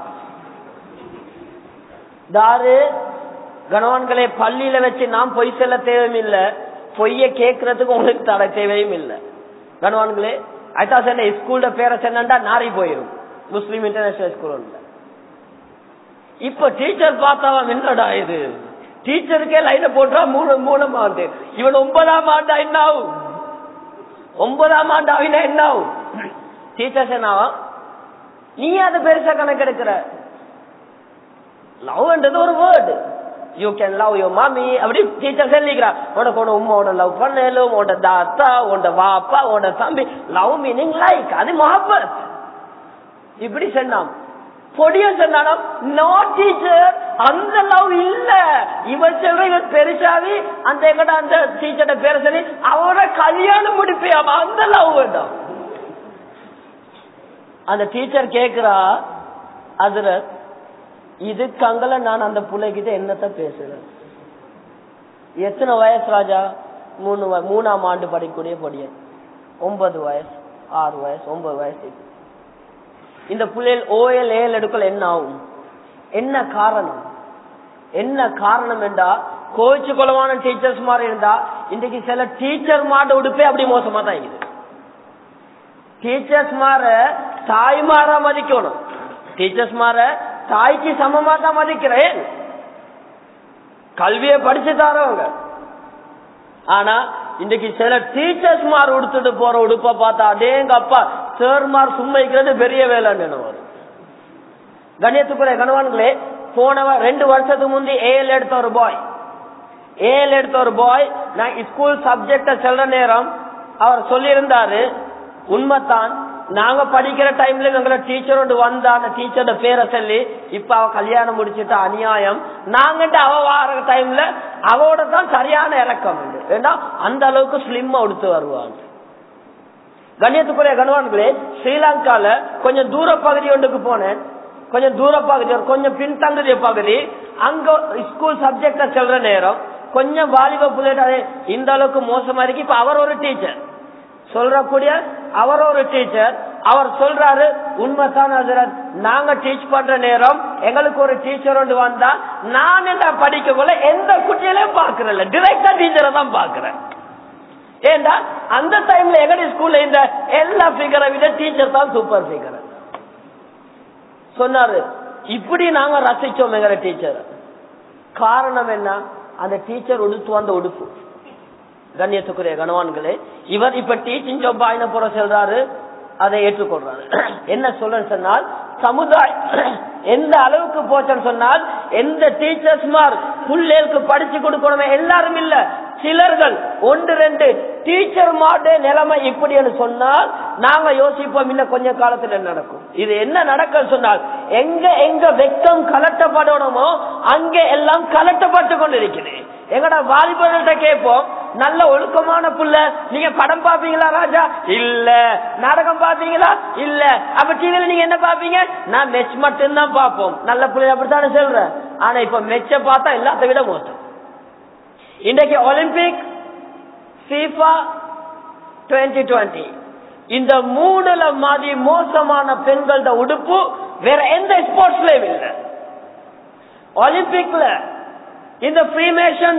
தாரு கணவான்களை பள்ளியில வச்சு நாம் பொய் செல்ல தேவையில்லை பொய்ய கேட்கறதுக்கு உங்களுக்கு தர தேவையும் இல்லை கணவான்களே ஐட்டா சொன்ன ஸ்கூல்ல பேரை சொன்னா நாரி போயிடும் முஸ்லீம் இன்டர்நேஷனல் ஸ்கூல் இப்ப டீச்சர் பார்த்தாவா என்னடா இது டீச்சருக்கே லைன போட்டா மூணு மூணாம் ஆண்டு இவன் ஒன்பதாம் ஆண்டா என்ன ஆகும் ஒன்பதாம் ஆண்டு ஆகினா என்ன ஆகும் டீச்சர்ஸ் என்னவா நீ அதை பெருசா கணக்கெடுக்கிற லவ்ன்றது ஒரு word you can love your mommy அப்படி டீச்சர் சொல்லிக்கிறா உனக்கு உன உமாவோட லவ் பண்ணலும் உன்னோட தாத்தா உன்னோட வாப்பா உன்னோட தம்பி லவ் மீனிங் லைக் அது மொஹப்பத் இப்படி சொன்னான் பொடிய சொன்னாலும் நோ டீச்சர் அந்த லவ் இல்ல இவன் சொல்ற இவன் பெருசாவி அந்த எங்கட அந்த டீச்சர்ட பேரை சொல்லி அவரை கல்யாணம் முடிப்பியாமா அந்த லவ் வேண்டாம் அந்த டீச்சர் கேக்குறா அதுல இதுக்கங்கல நான் அந்த பிள்ளைகிட்ட என்னத்த பேசுறேன் எத்தனை வயசு ராஜா மூணு வ- மூணாம் ஆண்டு படிக்கக்கூடிய பொடியன் ஒன்பது வயசு ஆறு வயசு ஒன்பது வயசு இந்த பிள்ளைகள் ஓஎல் ஏல் எடுக்கல என்ன ஆகும் என்ன காரணம் என்ன காரணம் என்றா கோச்சு குலமான டீச்சர்ஸ் மாதிரி இருந்தா இன்றைக்கு சில டீச்சர் மாட்ட உடுப்பே அப்படி மோசமா தான் இருக்குது டீச்சர்ஸ் மாற தாய்மாரா மதிக்கணும் டீச்சர்ஸ் மாற தாய்க்கு சமமா தான் மதிக்கிறேன் கல்வியை படிச்சு தாரவங்க ஆனா இன்னைக்கு சில டீச்சர்ஸ் மார் உடுத்துட்டு போற உடுப்ப பார்த்தா அடேங்க அப்பா சேர்மார் சும்மைக்கிறது பெரிய வேலைன்னு வரும் கண்ணியத்துக்குரிய கணவான்களே போனவ ரெண்டு வருஷத்துக்கு முந்தி ஏஎல் எடுத்த ஒரு பாய் ஏஎல் எடுத்த ஒரு பாய் நான் ஸ்கூல் சப்ஜெக்ட செல்ற நேரம் அவர் சொல்லியிருந்தாரு உண்மைத்தான் நாங்க படிக்கிற டைம்ல எங்களை டீச்சர் ஒன்று வந்தா அந்த டீச்சரோட பேரை சொல்லி இப்ப அவ கல்யாணம் முடிச்சுட்டா அநியாயம் நாங்கட்டு அவ வார டைம்ல அவோட தான் சரியான இறக்கம் உண்டு ஏன்னா அந்த அளவுக்கு ஸ்லிம்மா உடுத்து வருவாங்க கண்ணியத்துக்குரிய கணவான்களே ஸ்ரீலங்கால கொஞ்சம் தூர பகுதி ஒன்றுக்கு போனேன் கொஞ்சம் தூர பகுதி ஒரு கொஞ்சம் பின்தங்கிய பகுதி அங்க ஸ்கூல் சப்ஜெக்ட செல்ற நேரம் கொஞ்சம் வாலிப பிள்ளைட இந்த அளவுக்கு மோசமா இருக்கு இப்ப அவர் ஒரு டீச்சர் சொல்றக்கூடிய அவர் ஒரு டீச்சர் அவர் சொல்றாரு உண்மைதான் ஹசரத் நாங்க டீச் பண்ற நேரம் எங்களுக்கு ஒரு டீச்சர் ஒன்று வந்தா நான் என்ன படிக்க போல எந்த குட்டியிலையும் பாக்குறேன் டிரெக்டா டீச்சரை தான் பாக்குறேன் ஏண்டா அந்த டைம்ல எங்கடி ஸ்கூல்ல இந்த எல்லா ஃபிகரை விட டீச்சர் தான் சூப்பர் ஃபிகர் சொன்னாரு இப்படி நாங்க ரசிச்சோம் எங்க டீச்சர் காரணம் என்ன அந்த டீச்சர் உடுத்து வந்த உடுப்பு கண்ணியத்துக்குரிய கணவான்களே இவர் இப்ப டீச்சிங் ஜாப் ஆயின போற செல்றாரு அதை ஏற்றுக்கொள்றாரு என்ன சொல்றேன்னு சொன்னால் சமுதாயம் எந்த அளவுக்கு போச்சன்னு சொன்னால் எந்த டீச்சர்ஸ் மார் பிள்ளைகளுக்கு படிச்சு கொடுக்கணுமே எல்லாரும் இல்ல சிலர்கள் ஒன்று ரெண்டு டீச்சர் மாட்டே நிலைமை இப்படின்னு சொன்னால் நாங்க யோசிப்போம் இன்னும் கொஞ்ச காலத்துல என்ன நடக்கும் இது என்ன நடக்க சொன்னால் எங்க எங்க வெக்கம் கலட்டப்படணுமோ அங்கே எல்லாம் கலட்டப்பட்டு கொண்டிருக்குது எங்கட வாலிபர்கள்ட்ட கேட்போம் நல்ல ஒழுக்கமான புள்ள நீங்க படம் பாப்பீங்களா ராஜா இல்ல நாடகம் பாப்பீங்களா இல்ல அப்ப டிவில நீங்க என்ன பாப்பீங்க நான் மெச் மட்டும்தான் பார்ப்போம் நல்ல பிள்ளை அப்படித்தானே சொல்றேன் ஆனா இப்ப மெச்ச பார்த்தா எல்லாத்த விட மோசம் இன்றைக்கு ஒலிம்பிக் FIFA 2020 இந்த மூணுல மாதிரி மோசமான பெண்களோட உடுப்பு வேற எந்த ஸ்போர்ட்ஸ்லயும் இல்லை ஒலிம்பிக்ல இந்த ஃப்ரீமேஷன்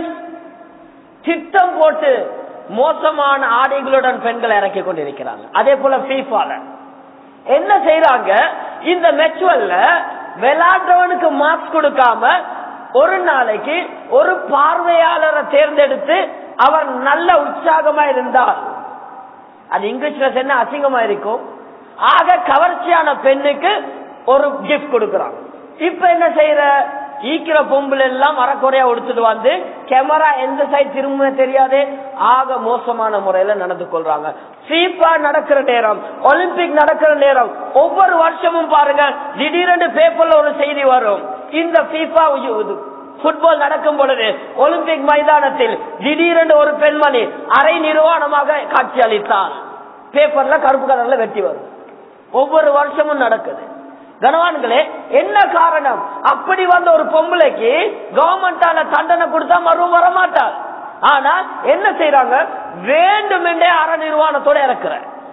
திட்டம் போட்டு மோசமான ஆடைகளுடன் பெண்களை இறக்கி கொண்டிருக்கிறாங்க அதே போல ஃபீஃபால என்ன செய்யறாங்க இந்த மெச்சுவல்ல விளையாடுறவனுக்கு மார்க்ஸ் கொடுக்காம ஒரு நாளைக்கு ஒரு பார்வையாளரை தேர்ந்தெடுத்து அவர் நல்ல உற்சாகமா இருந்தால் அது இங்கிலீஷ்ல சொன்ன அசிங்கமா இருக்கும் ஆக கவர்ச்சியான பெண்ணுக்கு ஒரு கிஃப்ட் கொடுக்கறான் இப்ப என்ன செய்யற ஈக்கிற பொம்புல எல்லாம் மரக்குறையா உடுத்துட்டு வந்து கேமரா எந்த சைட் திரும்ப தெரியாது ஆக மோசமான முறையில நடந்து கொள்றாங்க ஃபீஃபா நடக்கிற நேரம் ஒலிம்பிக் நடக்கிற நேரம் ஒவ்வொரு வருஷமும் பாருங்க திடீரென்று பேப்பர்ல ஒரு செய்தி வரும் இந்த ஃபீஃபா புட்பால் நடக்கும் பொழுது ஒலிம்பிக் மைதானத்தில் திடீரென்று ஒரு பெண்மணி அரை நிர்வாணமாக காட்சி அளித்தார் பேப்பர்ல கருப்பு கலர்ல வெட்டி வரும் ஒவ்வொரு வருஷமும் நடக்குது கனவான்களே என்ன காரணம் அப்படி வந்த ஒரு பொம்பளைக்கு கவர்மெண்டால தண்டனை கொடுத்தா மறுவும் வரமாட்டார் ஆனா என்ன செய்யறாங்க வேண்டுமென்றே அற நிர்வாணத்தோட இறக்குற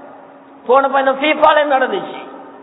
போன பயணம் ஃபீஃபால நடந்துச்சு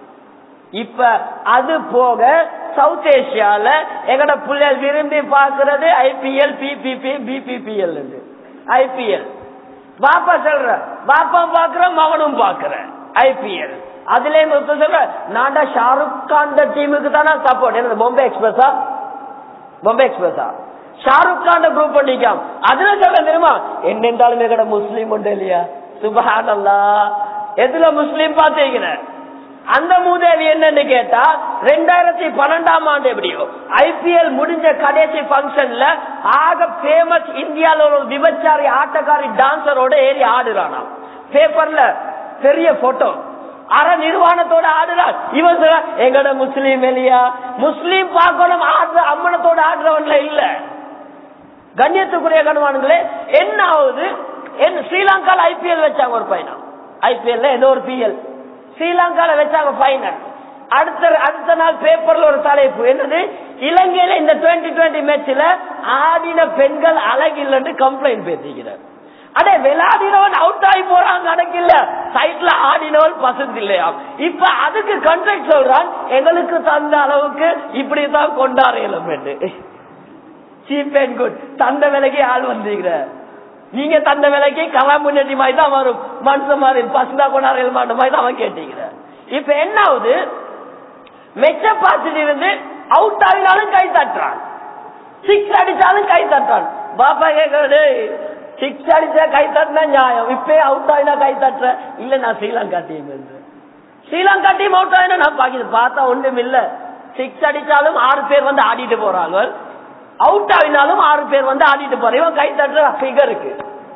இப்ப அது போக சவுத் ஏசியால எங்கட பிள்ளைகள் விரும்பி பாக்குறது ஐபிஎல் பிபிபி பிபிபிஎல் ஐபிஎல் பாப்பா சொல்ற பாப்பா பாக்குற மகனும் பாக்குற ஐபிஎல் அதுலயும் சொல்ற நான் ஷாருக் கான் டீமுக்கு தானே சப்போர்ட் என்ன பொம்பே எக்ஸ்பிரஸா பொம்பே எக்ஸ்பிரஸா ஷாருக் கான் குரூப் பண்ணிக்காம் அதுல சொல்ல தெரியுமா என்னென்றாலுமே கூட முஸ்லீம் உண்டு இல்லையா சுபஹானல்லா எதுல முஸ்லீம் பாத்தீங்க அந்த மூதேவி என்னன்னு கேட்டா ரெண்டாயிரத்தி பன்னெண்டாம் ஆண்டு எப்படியோ ஐபிஎல் முடிஞ்ச கடைசி பங்கன்ல ஆக பேமஸ் இந்தியால ஒரு விபச்சாரி ஆட்டக்காரி டான்சரோட ஏறி ஆடுறானாம் பேப்பர்ல பெரிய போட்டோ அற நிர்வாணத்தோட ஆடுறான் இவன் சொல்ற எங்கட முஸ்லீம் இல்லையா முஸ்லீம் பார்க்கணும் ஆடுற அம்மனத்தோட ஆடுறவன்ல இல்ல கண்ணியத்துக்குரிய கணவான்களே என்ன ஆகுது என்ன ஸ்ரீலங்கால ஐபிஎல் வச்சாங்க ஒரு பையனா ஐபிஎல்ல ஏதோ ஒரு பிஎல் ஸ்ரீலங்கால வச்சாங்க பைனல் அடுத்த அடுத்த நாள் பேப்பர்ல ஒரு தலைப்பு என்னது இலங்கையில இந்த டுவெண்ட்டி டுவெண்ட்டி மேட்ச்ல ஆடின பெண்கள் அழகில்லைன்னு கம்ப்ளைண்ட் பேசிக்கிறார் அடே விளையாடினவன் அவுட் ஆகி போறான் கணக்கில்ல சைட்ல ஆடினவன் பசந்து இல்லையா இப்ப அதுக்கு கண்ட்ராக்ட் சொல்றான் எங்களுக்கு தந்த அளவுக்கு இப்படிதான் கொண்டாடுறோம் சீப் அண்ட் குட் தந்த விலைக்கு ஆள் வந்தீங்க நீங்க தந்த விலைக்கு கலா முன்னேற்றி மாதிரி தான் வரும் மனுஷன் மாதிரி பசுந்தா கொண்டாடுற மாட்ட மாதிரி தான் அவன் கேட்டீங்க இப்ப என்ன ஆகுது மெச்ச பார்த்துட்டு இருந்து அவுட் ஆகினாலும் கை தட்டுறான் சிக்ஸ் அடிச்சாலும் கை தட்டுறான் பாப்பா கேட்கறது சிக்ஸ் அடிச்சா கை தட்டினா நியாயம் இப்பே அவுட் ஆயினா கை தட்டுற இல்ல நான் Sri Lanka team Sri Lanka team out ஆயினா நான் பாக்கிது பார்த்தா ஒண்ணும் இல்ல சிக்ஸ் அடிச்சாலும் ஆறு பேர் வந்து ஆடிட்டு போறாங்க அவுட் ஆகினாலும் ஆறு பேர் வந்து ஆடிட்டு போற இவன் கை தட்டுற ஃபிகருக்கு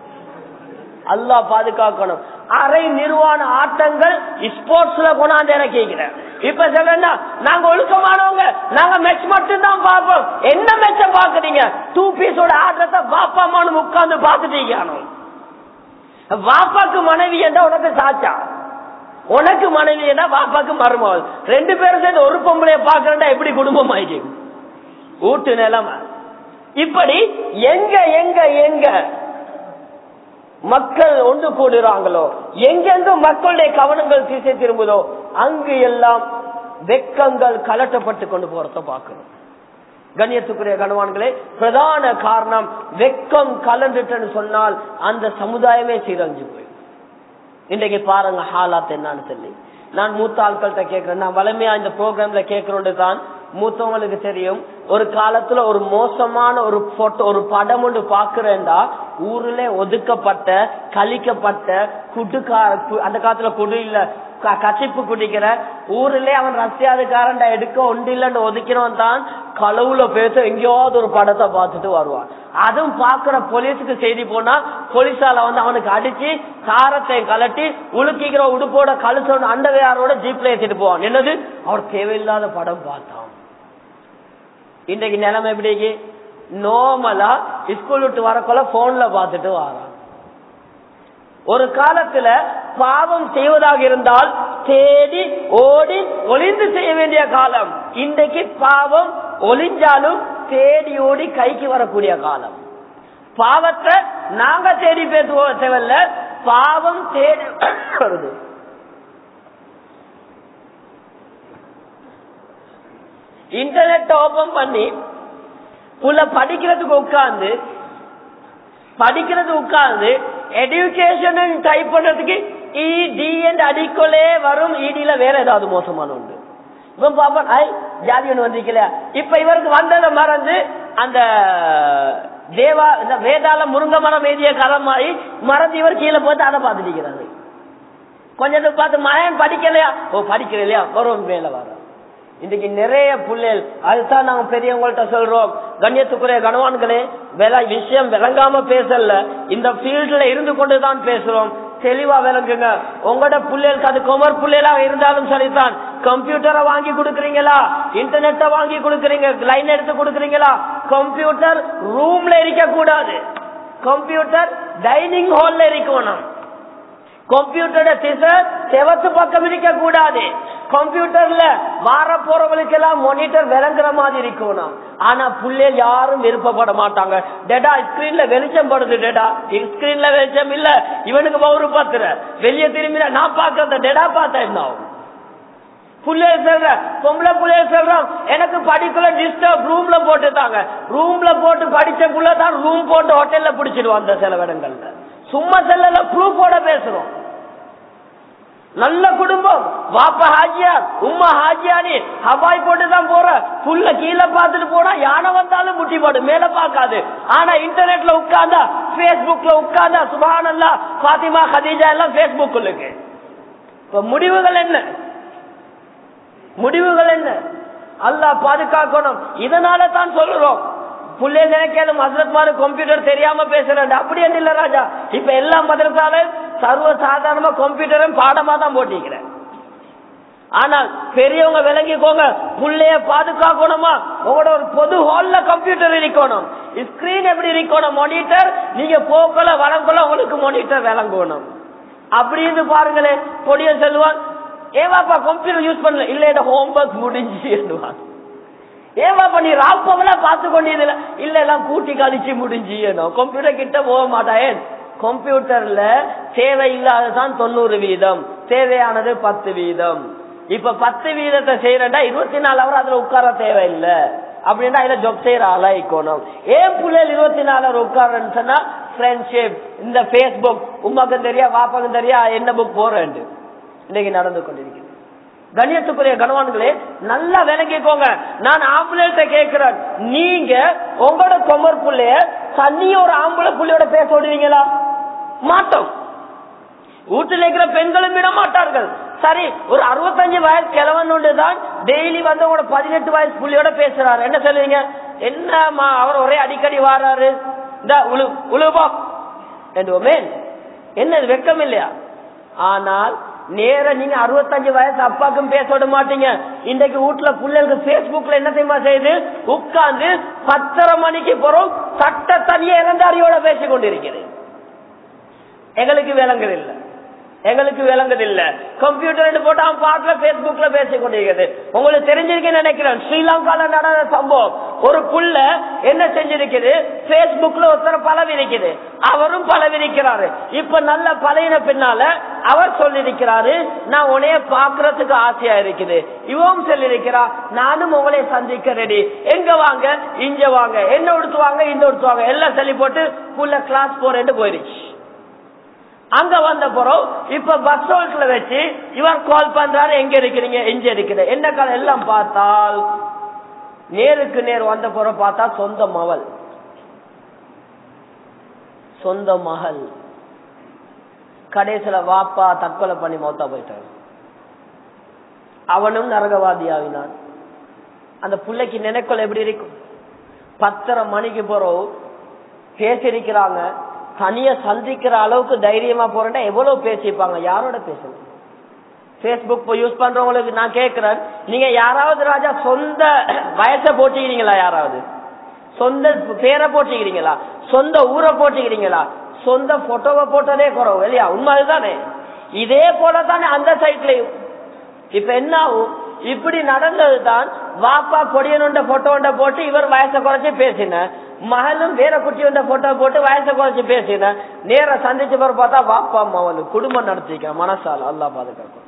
அல்லா பாதுகாக்கணும் அரை நிர்வாண ஆட்டங்கள் ஸ்போர்ட்ஸ்ல கொண்டாந்து இறக்கிக்கிறேன் இப்ப சொல்ல நாங்க ஒழுக்கமானவங்க நாங்க மெச் மட்டும் தான் பார்ப்போம் என்ன மெச்ச பாக்குறீங்க டூ பீஸோட ஆட்டத்தை பாப்பா அம்மானு உட்கார்ந்து பாத்துட்டீங்க வாப்பாக்கு மனைவி என்ற உனக்கு சாச்சா உனக்கு மனைவினா பாப்பாக்கு மருமகள் ரெண்டு பேரும் சேர்ந்து ஒரு பொம்பளைய பாக்குறா எப்படி குடும்பம் ஆயிக்கும் ஊட்டு நிலைமை இப்படி எங்க எங்க எங்க மக்கள் ஒன்று கூடுறாங்களோ எங்கெங்க மக்களுடைய கவனங்கள் திசை திரும்புதோ அங்கு எல்லாம் வெக்கங்கள் கலட்டப்பட்டு கொண்டு போறத பார்க்கணும் கண்ணியத்துக்குரிய கணவான்களே பிரதான காரணம் வெக்கம் கலந்துட்டுன்னு சொன்னால் அந்த சமுதாயமே சீரழிஞ்சு போய் இன்றைக்கு பாருங்க ஹாலாத் என்னன்னு சொல்லி நான் மூத்த ஆட்கள்கிட்ட கேட்கிறேன் நான் வளமையா இந்த ப்ரோக்ராம்ல கேட்கறோண்டு தான் மூத்தவங்களுக்கு தெரியும் ஒரு காலத்துல ஒரு மோசமான ஒரு போட்டோ ஒரு படம் ஒன்று பாக்குறேன்டா ஊர்ல ஒதுக்கப்பட்ட கழிக்கப்பட்ட குடுக்கார கு- அந்த காலத்துல குடு இல்ல க- கசிப்பு குடிக்கிற ஊர்ல அவன் ரசியாதுக்காரன்டா எடுக்க ஒன்று இல்லைன்னு ஒதுக்கிறவன் தான் களவுல பேச எங்கேயாவது ஒரு படத்தை பார்த்துட்டு வருவான் அதுவும் பாக்குற போலீஸுக்கு செய்தி போனா போலீஸால வந்து அவனுக்கு அடிச்சு சாரத்தை கலட்டி உழுக்கிக்கிற உடுப்போட கழுத்தோட அண்டவையாரோட ஜீப்ல ஏத்திட்டு போவான் என்னது அவர் தேவையில்லாத படம் பார்த்தான் இன்றைக்கு நிலைமை எப்படி நோமலா ஸ்கூல் விட்டு வரக்குள்ள போன்ல பார்த்துட்டு வரான் ஒரு காலத்துல பாவம் செய்வதாக இருந்தால் தேடி ஓடி ஒளிந்து செய்ய வேண்டிய காலம் இன்றைக்கு பாவம் ஒளிஞ்சாலும் தேடி ஓடி கைக்கு வரக்கூடிய காலம் பாவத்தை நாங்க தேடி பேசுவோம் தேவையில்ல பாவம் தேடி வருது இன்டர்நெட் ஓபன் பண்ணி புள்ள படிக்கிறதுக்கு உட்கார்ந்து படிக்கிறது உட்கார்ந்து எடுகேஷன் டைப் பண்றதுக்கு இடி என்று அடிக்கொலே வரும் இடியில வேற ஏதாவது மோசமான உண்டு இவன் பாப்பான் ஐ ஜாதி ஒன்று வந்திருக்கலையா இப்ப இவருக்கு வந்ததை மறந்து அந்த தேவா இந்த வேதாள முருங்க மரம் எழுதிய காலம் மாதிரி மறந்து இவர் கீழே போட்டு அதை பார்த்துட்டு இருக்கிறாரு கொஞ்சத்துக்கு பார்த்து மகன் படிக்கலையா ஓ படிக்கலையா வரும் மேல வரும் இன்னைக்கு நிறைய புள்ளைகள் அதுதான் நாங்க பெரியவங்கள்ட்ட சொல்றோம் கண்ணியத்துக்குரிய கணவான்களே வில விஷயம் விளங்காம பேசல இந்த ஃபீல்ட்ல இருந்து கொண்டுதான் பேசுறோம் தெளிவா விளங்குங்க உங்களோட பிள்ளைகளுக்கு அது கொமர் பிள்ளைகளா இருந்தாலும் சரிதான் கம்ப்யூட்டரை வாங்கி கொடுக்குறீங்களா இன்டர்நெட்டை வாங்கி கொடுக்குறீங்க லைன் எடுத்து கொடுக்குறீங்களா கம்ப்யூட்டர் ரூம்ல இருக்க கூடாது கம்ப்யூட்டர் டைனிங் ஹால்ல இருக்கணும் கம்ப்யூட்டரோட திசை செவத்து பக்கம் இருக்க கூடாது கம்ப்யூட்டர்ல மாற போறவங்களுக்கு எல்லாம் மானிட்டர் விளங்குற மாதிரி இருக்கணும் ஆனா புள்ளைகள் யாரும் விருப்பப்பட மாட்டாங்க டேடா ஸ்கிரீன்ல வெளிச்சம் படுது டேடா ஸ்கிரீன்ல வெளிச்சம் இல்ல இவனுக்கு பவுரு பாத்துற வெளியே திரும்பின நான் பாக்குறத டேடா பார்த்தா என்ன ஆகும் புள்ளைய சொல்ற பொம்பளை புள்ளைய சொல்றோம் எனக்கு படிக்கல டிஸ்டர்ப் ரூம்ல போட்டுட்டாங்க ரூம்ல போட்டு படிச்ச புள்ள தான் ரூம் போட்டு ஹோட்டல்ல பிடிச்சிடுவோம் அந்த சில இடங்கள்ல சும்மா செல்லல ப்ரூஃபோட பேசுறோம் நல்ல குடும்பம் வாப்ப ஹாஜியா உம்மா ஹாஜியானி ஹவாய் போட்டு தான் போற புல்ல கீழே பார்த்துட்டு போனா யானை வந்தாலும் முட்டி போடு மேல பார்க்காது ஆனா இன்டர்நெட்ல உட்கார்ந்தா பேஸ்புக்ல உட்கார்ந்தா சுபானல்லா பாத்திமா ஹதீஜா எல்லாம் பேஸ்புக் இருக்கு இப்ப முடிவுகள் என்ன முடிவுகள் என்ன அல்லாஹ் பாதுகாக்கணும் இதனால தான் சொல்றோம் புள்ளே நினைக்கணும் ஹசரத்மாரு கம்ப்யூட்டர் தெரியாம பேசுறேன் அப்படி என்ன இல்ல ராஜா இப்ப எல்லா மதரசால சர்வ சாதாரணமா கம்ப்யூட்டரும் பாடமா தான் போட்டிக்கிறேன் ஆனால் பெரியவங்க விளங்கிக்கோங்க புள்ளைய பாதுகாக்கணுமா உங்களோட ஒரு பொது ஹால்ல கம்ப்யூட்டர் இருக்கணும் ஸ்கிரீன் எப்படி இருக்கணும் மானிட்டர் நீங்க போக்கல வரக்குள்ள உங்களுக்கு மானிட்டர் விளங்கணும் அப்படின்னு பாருங்களேன் கொடிய செல்வான் ஏவாப்பா கம்ப்யூட்டர் யூஸ் பண்ணல இல்ல ஹோம்ஒர்க் முடிஞ்சு என்னுவான் ஏவாப்பா நீ ராப்பவெல்லாம் பார்த்து கொண்டியதுல இல்ல எல்லாம் கூட்டி கழிச்சு முடிஞ்சு கம்ப்யூட்டர் கிட்ட போக மாட்டாயேன் கம்ப்யூட்டர்ல தேவை இல்லாததான் தொண்ணூறு வீதம் தேவையானது பத்து வீதம் இப்ப பத்து வீதத்தை செய்யறா இருபத்தி நாலு அவர் அதுல உட்கார தேவையில்லை அப்படின்னா இதுல ஜொப் செய்யற ஆளா இருக்கணும் ஏன் பிள்ளைகள் இருபத்தி நாலு அவர் உட்காரன்னு சொன்னா ஃப்ரெண்ட்ஷிப் இந்த பேஸ்புக் உமாக்கும் தெரியா வாப்பாக்கும் தெரியா என்ன புக் போறேன் இன்னைக்கு நடந்து கொண்டிருக்கிறது கண்ணியத்துக்குரிய கணவான்களே நல்லா விளங்கிக்கோங்க நான் ஆம்புலன்ஸ கேட்கிறேன் நீங்க உங்களோட கொமர் புள்ளைய தண்ணி ஒரு ஆம்பளை புள்ளையோட பேச விடுவீங்களா மாட்டோம் வீட்டில் இருக்கிற பெண்களும் விட மாட்டார்கள் சரி ஒரு அறுபத்தஞ்சு வயசு கிழவன் தான் டெய்லி வந்து உங்களோட பதினெட்டு வயசு புள்ளியோட பேசுறாரு என்ன சொல்லுவீங்க என்னமா அவர் ஒரே அடிக்கடி வாராரு இந்த உழு உழுபா என்றுவோமே என்ன இது வெக்கம் இல்லையா ஆனால் நேர நீங்க அறுபத்தஞ்சு வயசு அப்பாக்கும் பேச விட மாட்டீங்க இன்றைக்கு வீட்டுல பிள்ளைகளுக்கு பேஸ்புக்ல என்ன தெரியுமா செய்து உட்கார்ந்து பத்தரை மணிக்கு போறோம் சட்ட தனிய இறந்தாரியோட பேசிக் கொண்டிருக்கிறேன் எங்களுக்கு விளங்குது இல்ல எங்களுக்கு விளங்குது இல்ல கம்ப்யூட்டர் போட்டு அவன் பாட்டுல பேஸ்புக்ல பேசிக் கொண்டிருக்கிறது உங்களுக்கு தெரிஞ்சிருக்கேன்னு நினைக்கிறேன் ஸ்ரீலங்கால நடந்த சம்பவம் ஒரு புள்ள என்ன செஞ்சிருக்குது பேஸ்புக்ல ஒருத்தர் பலவிரிக்குது அவரும் பலவிரிக்கிறாரு இப்ப நல்ல பழையின பின்னால அவர் சொல்லியிருக்கிறாரு நான் உன்னைய பாக்குறதுக்கு ஆசையா இருக்குது இவன் சொல்லியிருக்கிறா நானும் உங்களை சந்திக்க ரெடி எங்க வாங்க இங்க வாங்க என்ன உடுத்துவாங்க இந்த உடுத்துவாங்க எல்லாம் சொல்லி போட்டு புள்ள கிளாஸ் போறேன்னு போயிருச்சு அங்க வந்த பிறகு இப்ப பஸ் ஹோல்ட்ல வச்சு இவர் கால் பண்றாரு எங்க இருக்கிறீங்க எங்க இருக்கிற என்ன கால எல்லாம் பார்த்தால் நேருக்கு நேர் வந்த பிறகு பார்த்தா சொந்த மகள் சொந்த மகள் கடைசியில வாப்பா தற்கொலை பண்ணி மௌத்தா போயிட்டாரு அவனும் நரகவாதியாவினான் அந்த பிள்ளைக்கு நினைக்கொள்ள எப்படி இருக்கும் பத்தரை மணிக்கு போறோம் பேசியிருக்கிறாங்க தனியா சந்திக்கிற அளவுக்கு தைரியமா போறேன்னா எவ்வளவு பேசிப்பாங்க யாரோட பேசணும் பேஸ்புக் யூஸ் பண்றவங்களுக்கு நான் கேட்கிறேன் நீங்க யாராவது ராஜா சொந்த வயசை போட்டுக்கிறீங்களா யாராவது சொந்த பேரை போட்டுக்கிறீங்களா சொந்த ஊரை போட்டுக்கிறீங்களா சொந்த போட்டோவை போட்டதே குறவு இல்லையா உண்மை அதுதானே இதே போல தானே அந்த சைட்லயும் இப்ப என்ன ஆகும் இப்படி நடந்தது தான் வாப்பா பொடியனுண்ட போட்டோண்ட போட்டு இவர் வயசை குறைச்சு பேசின மகளும் வேற குட்டியோண்ட போட்டோ போட்டு வயசை குறைச்சு பேசின நேர சந்திச்ச பிறகு பார்த்தா வாப்பா மவனு குடும்பம் நடத்திக்க மனசால அல்லா பாதுகாக்கும்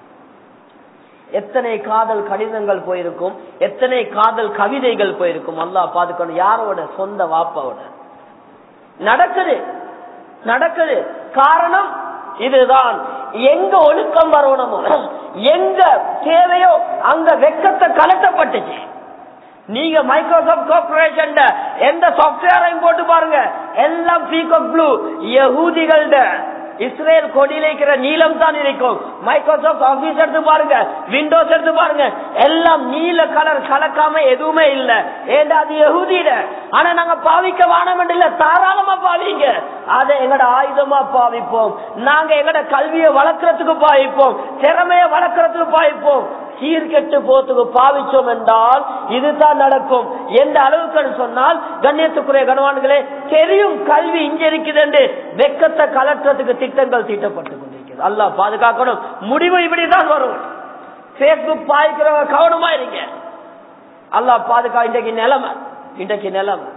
எத்தனை காதல் கடிதங்கள் போயிருக்கும் எத்தனை காதல் கவிதைகள் போயிருக்கும் அல்லா பாதுகாக்கணும் யாரோட சொந்த வாப்பாவோட நடக்குது நடக்குது காரணம் இதுதான் எங்க ஒழுக்கம் வரணுமோ எங்க தேவையோ அங்க வெக்கத்தை கலட்டப்பட்டுச்சு நீங்க மைக்ரோசாப்ட் கார்பரேஷன் எந்த சாப்ட்வேரையும் போட்டு பாருங்க எல்லாம் பீகாக் ப்ளூ யகூதிகள்ட இஸ்ரேல் கொடியில இருக்கிற நீளம் தான் இருக்கும் மைக்ரோசாப்ட் ஆபீஸ் எடுத்து பாருங்க விண்டோஸ் எடுத்து பாருங்க எல்லாம் நீல கலர் கலக்காம எதுவுமே இல்ல ஏண்டா அது யகுதியில ஆனா நாங்க பாவிக்க வானம் இல்ல தாராளமா பாவிங்க அதை எங்கட ஆயுதமா பாவிப்போம் நாங்க எங்கட கல்வியை வளர்க்கறதுக்கு பாவிப்போம் திறமைய வளர்க்கறதுக்கு பாவிப்போம் சீர்கெட்டு போத்துக்கு பாவிச்சோம் என்றால் இதுதான் நடக்கும் எந்த அளவுக்கு சொன்னால் கண்ணியத்துக்குரிய கனவான்களே தெரியும் கல்வி இங்க இருக்குது என்று வெக்கத்தை கலற்றதுக்கு திட்டங்கள் தீட்டப்பட்டு கொண்டிருக்கிறது அல்லா பாதுகாக்கணும் முடிவு இப்படிதான் வரும் பேஸ்புக் பாய்க்கிறவங்க கவனமா இருங்க அல்லா பாதுகா இன்றைக்கு நிலைமை இன்றைக்கு நிலைமை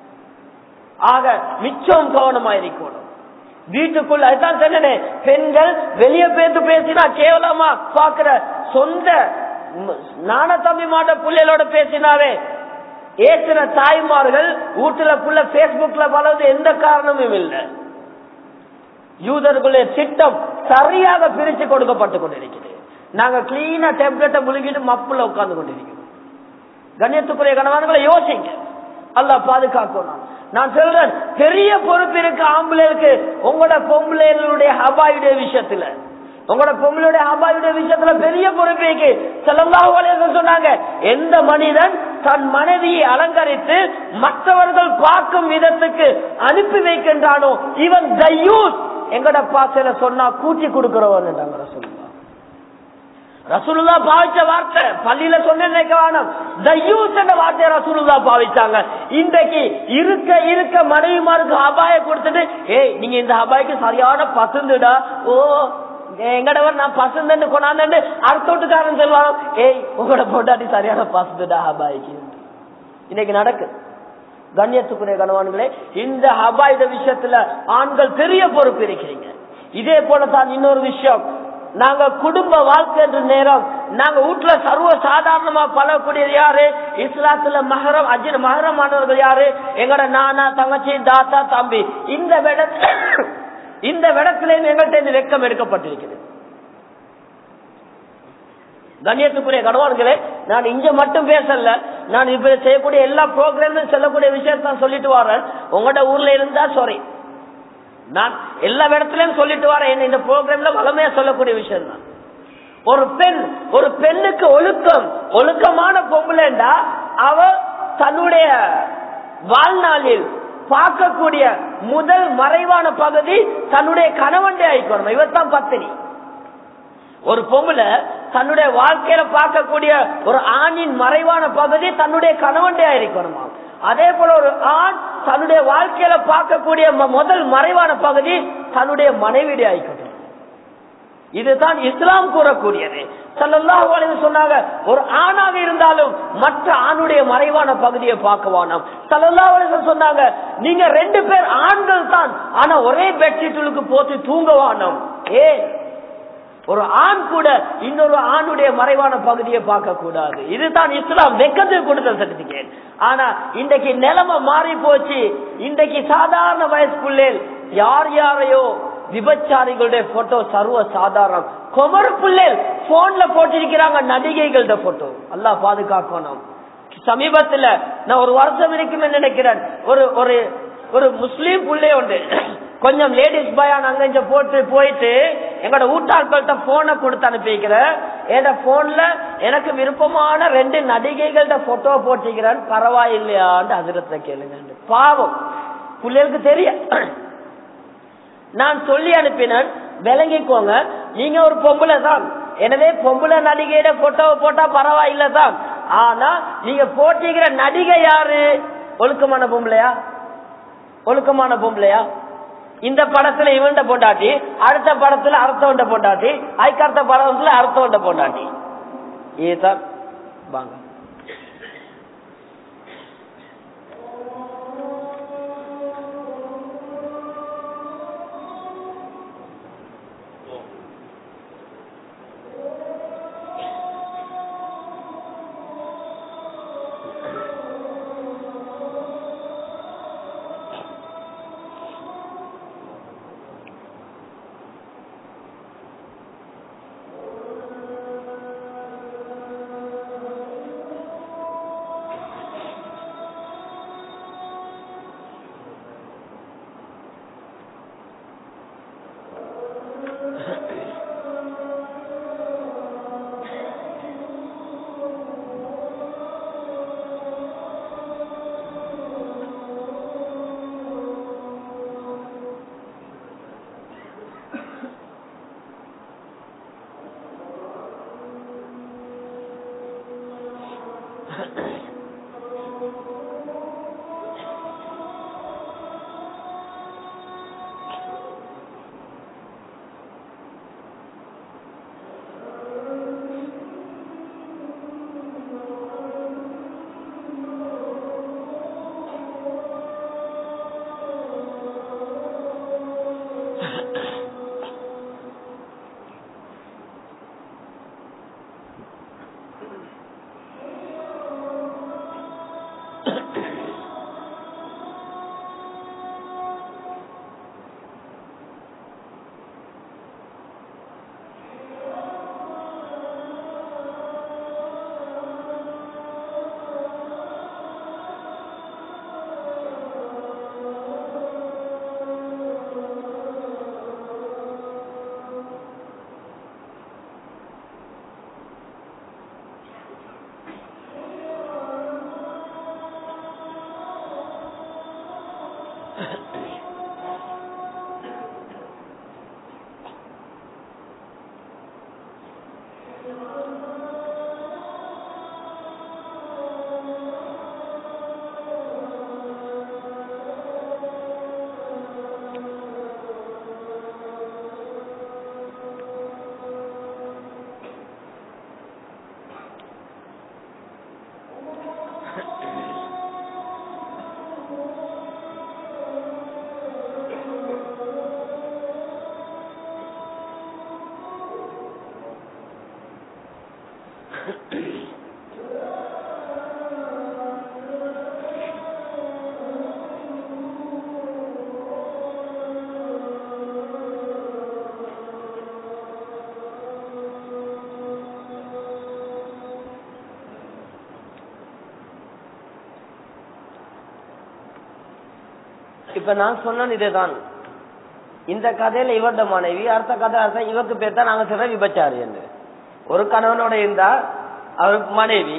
ஆக மிச்சம் கவனமா இருக்கணும் வீட்டுக்குள்ள அதுதான் சொன்னேன் பெண்கள் வெளியே பேந்து பேசினா கேவலமா பாக்குற சொந்த நான தம்பி மாட்ட பிள்ளைகளோட பேசினாவே ஏற்றின தாய்மார்கள் வீட்டுல புள்ள பேஸ்புக்ல வளர்ந்து எந்த காரணமும் இல்லை யூதர்களுடைய திட்டம் சரியாக பிரிச்சு கொடுக்கப்பட்டு கொண்டிருக்கிறது நாங்க கிளீனா டெப்லெட்டை முழுகிட்டு மப்புல உட்கார்ந்து கொண்டிருக்கிறோம் கண்ணியத்துக்குரிய கணவன்களை யோசிங்க அல்ல பாதுகாக்கணும் நான் சொல்றேன் பெரிய பொறுப்பு இருக்கு ஆம்பளைக்கு உங்களோட பொம்பளைகளுடைய ஹபாயுடைய விஷயத்துல உங்களோட பொம்பளையுடைய ஹபாயுடைய விஷயத்துல பெரிய பொறுப்பு இருக்கு செல்லமாக சொன்னாங்க எந்த மனிதன் தன் மனைவியை அலங்கரித்து மற்றவர்கள் பார்க்கும் விதத்துக்கு அனுப்பி வைக்கின்றானோ இவன் தையூஸ் எங்கட பாசையில சொன்னா கூட்டி கொடுக்கிறவன் சொல்லுவாங்க ரசூலுல்லா பாவிச்ச வார்த்தை பள்ளியில சொன்ன வேணும் தயூஸ் என்ற வார்த்தையை ரசூலுல்லா பாவிச்சாங்க இன்றைக்கு இருக்க இருக்க மனைவிமாருக்கு அபாய கொடுத்துட்டு ஏய் நீங்க இந்த அபாய்க்கு சரியான பசுந்துடா ஓ எங்கடவர் நான் பசுந்தன்னு கொண்டாந்து அடுத்த வீட்டுக்காரன் சொல்லுவாங்க ஏய் உங்களோட பொண்டாட்டி சரியான பசுந்துடா அபாய்க்கு இன்னைக்கு நடக்கு கண்ணியத்துக்குரிய கணவான்களே இந்த ஹபாயுத விஷயத்துல ஆண்கள் பெரிய பொறுப்பு இருக்கிறீங்க இதே போல தான் இன்னொரு விஷயம் நாங்க குடும்ப வாழ்க்கை என்ற நேரம் நாங்க வீட்டுல சர்வ சாதாரணமா பழக்கூடியது யாரு இஸ்லாத்துல மகரம் அஜின் மகரமானவர்கள் யாரு எங்கட நானா தங்கச்சி தாத்தா தம்பி இந்த விட இந்த விடத்திலேயும் எங்கள்கிட்ட இந்த வெக்கம் எடுக்கப்பட்டிருக்கிறது கண்ணியத்துக்குரிய கணவான்களே நான் இங்க மட்டும் பேசல நான் இப்ப செய்யக்கூடிய எல்லா ப்ரோக்ராமும் சொல்லக்கூடிய விஷயத்த நான் சொல்லிட்டு வரேன் உங்களோட ஊர்ல இருந்தா சாரி நான் எல்லா இடத்துலயும் சொல்லிட்டு வரேன் இந்த ப்ரோக்ராம்ல வளமையா சொல்லக்கூடிய விஷயம் தான் ஒரு பெண் ஒரு பெண்ணுக்கு ஒழுக்கம் ஒழுக்கமான பொம்பளைண்டா அவ தன்னுடைய வாழ்நாளில் பார்க்கக்கூடிய முதல் மறைவான பகுதி தன்னுடைய கணவன்டே ஆயிக்கணும் இவத்தான் பத்தினி ஒரு பொம்பளை தன்னுடைய வாழ்க்கையில பார்க்கக்கூடிய ஒரு ஆணின் மறைவான பகுதி தன்னுடைய கணவன்டே இருக்கணுமா அதே போல ஒரு ஆண் தன்னுடைய வாழ்க்கையில பார்க்கக்கூடிய முதல் மறைவான பகுதி தன்னுடைய மனைவிடைய ஆயிக்கணும் இதுதான் இஸ்லாம் கூறக்கூடியது சல்லல்லாஹு அலைஹி சொன்னாங்க ஒரு ஆணாக இருந்தாலும் மற்ற ஆணுடைய மறைவான பகுதியை பார்க்க வேணாம் சல்லல்லாஹு அலைஹி சொன்னாங்க நீங்க ரெண்டு பேர் ஆண்கள் தான் ஆனா ஒரே பெட்ஷீட்டுக்கு போட்டு தூங்க வேணாம் ஏன் ஒரு ஆண் கூட இன்னொரு ஆணுடைய மறைவான பகுதியை பார்க்க கூடாது இதுதான் இஸ்லாம் வெக்கத்துக்கு கொடுத்த சர்டிபிகேட் ஆனா இன்றைக்கு நிலைமை மாறி போச்சு இன்றைக்கு சாதாரண வயசுக்குள்ளே யார் யாரையோ விபச்சாரிகளுடைய போட்டோ சர்வ சாதாரணம் கொமர் பிள்ளைகள் போன்ல போட்டிருக்கிறாங்க நடிகைகளோட போட்டோ எல்லாம் பாதுகாக்கணும் சமீபத்துல நான் ஒரு வருஷம் இருக்குமே நினைக்கிறேன் ஒரு ஒரு ஒரு முஸ்லீம் புள்ளை உண்டு கொஞ்சம் லேடிஸ் பயான் அங்க இங்க போட்டு போயிட்டு எங்களோட ஊட்டாட்கள்கிட்ட போனை கொடுத்து அனுப்பிக்கிறேன் என் போன்ல எனக்கு விருப்பமான ரெண்டு நடிகைகள்ட போட்டோ போட்டிக்கிறேன் பரவாயில்லையான்னு அதிரத்தை கேளுங்க பாவம் பிள்ளைகளுக்கு தெரியும் நான் சொல்லி அனுப்பினேன் விளங்கிக்கோங்க நீங்க ஒரு பொம்பளை தான் எனவே பொம்பளை நடிகையிட போட்டோவை போட்டா பரவாயில்ல தான் ஆனா நீங்க போட்டிக்கிற நடிகை யாரு ஒழுக்கமான பொம்பளையா ஒழுக்கமான பொம்பளையா இந்த படத்துல இவன்ட போட்டாட்டி அடுத்த படத்துல அர்த்தவன்ட போட்டாட்டி அதுக்கடுத்த படத்துல அர்த்தவன்ட போட்டாட்டி இதுதான் வாங்க இப்ப நான் சொன்னது இதுதான் இந்த கதையில இவருடைய மனைவி அடுத்த கதை அர்த்தம் இவருக்கு பேர் தான் நாங்க சொல்ற விபச்சாரி என்று ஒரு கணவனோட இருந்தா அவருக்கு மனைவி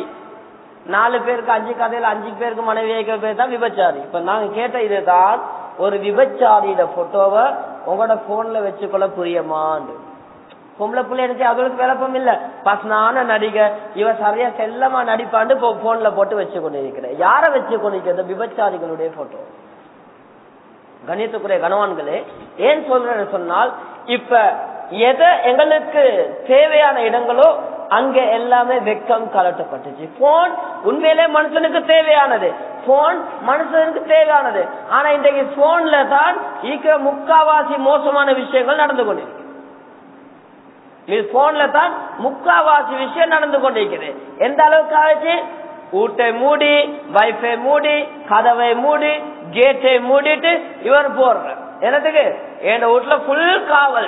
நாலு பேருக்கு அஞ்சு கதையில அஞ்சு பேருக்கு மனைவி வைக்கிற பேர் தான் விபச்சாரி இப்ப நாங்க கேட்ட இதுதான் ஒரு விபச்சாரியோட போட்டோவை உங்களோட போன்ல வச்சுக்கொள்ள புரியமாண்டு பொம்பளை பிள்ளை எடுத்து அவளுக்கு விளப்பம் இல்ல பசனான நடிகை இவ சரியா செல்லமா நடிப்பாண்டு போன்ல போட்டு வச்சு கொண்டு இருக்கிறேன் யார வச்சு கொண்டு இருக்கிறது விபச்சாரிகளுடைய போட்டோ கணியத்துக்குரிய கணவான்களே ஏன் சொல்றேன்னு சொன்னால் இப்ப எதை எங்களுக்கு தேவையான இடங்களோ அங்க எல்லாமே வெக்கம் கலட்டப்பட்டுச்சு போன் உண்மையிலே மனுஷனுக்கு தேவையானது போன் மனுஷனுக்கு தேவையானது ஆனா இன்றைக்கு போன்ல தான் ஈக்கிற முக்காவாசி மோசமான விஷயங்கள் நடந்து கொண்டிருக்கு இது போன்ல தான் முக்காவாசி விஷயம் நடந்து கொண்டிருக்கிறது எந்த அளவுக்கு ஆச்சு ஊட்டை மூடி வைஃபை மூடி கதவை மூடி கேட்டை மூடிட்டு இவர் போடுற என்னத்துக்கு என் வீட்டுல ஃபுல் காவல்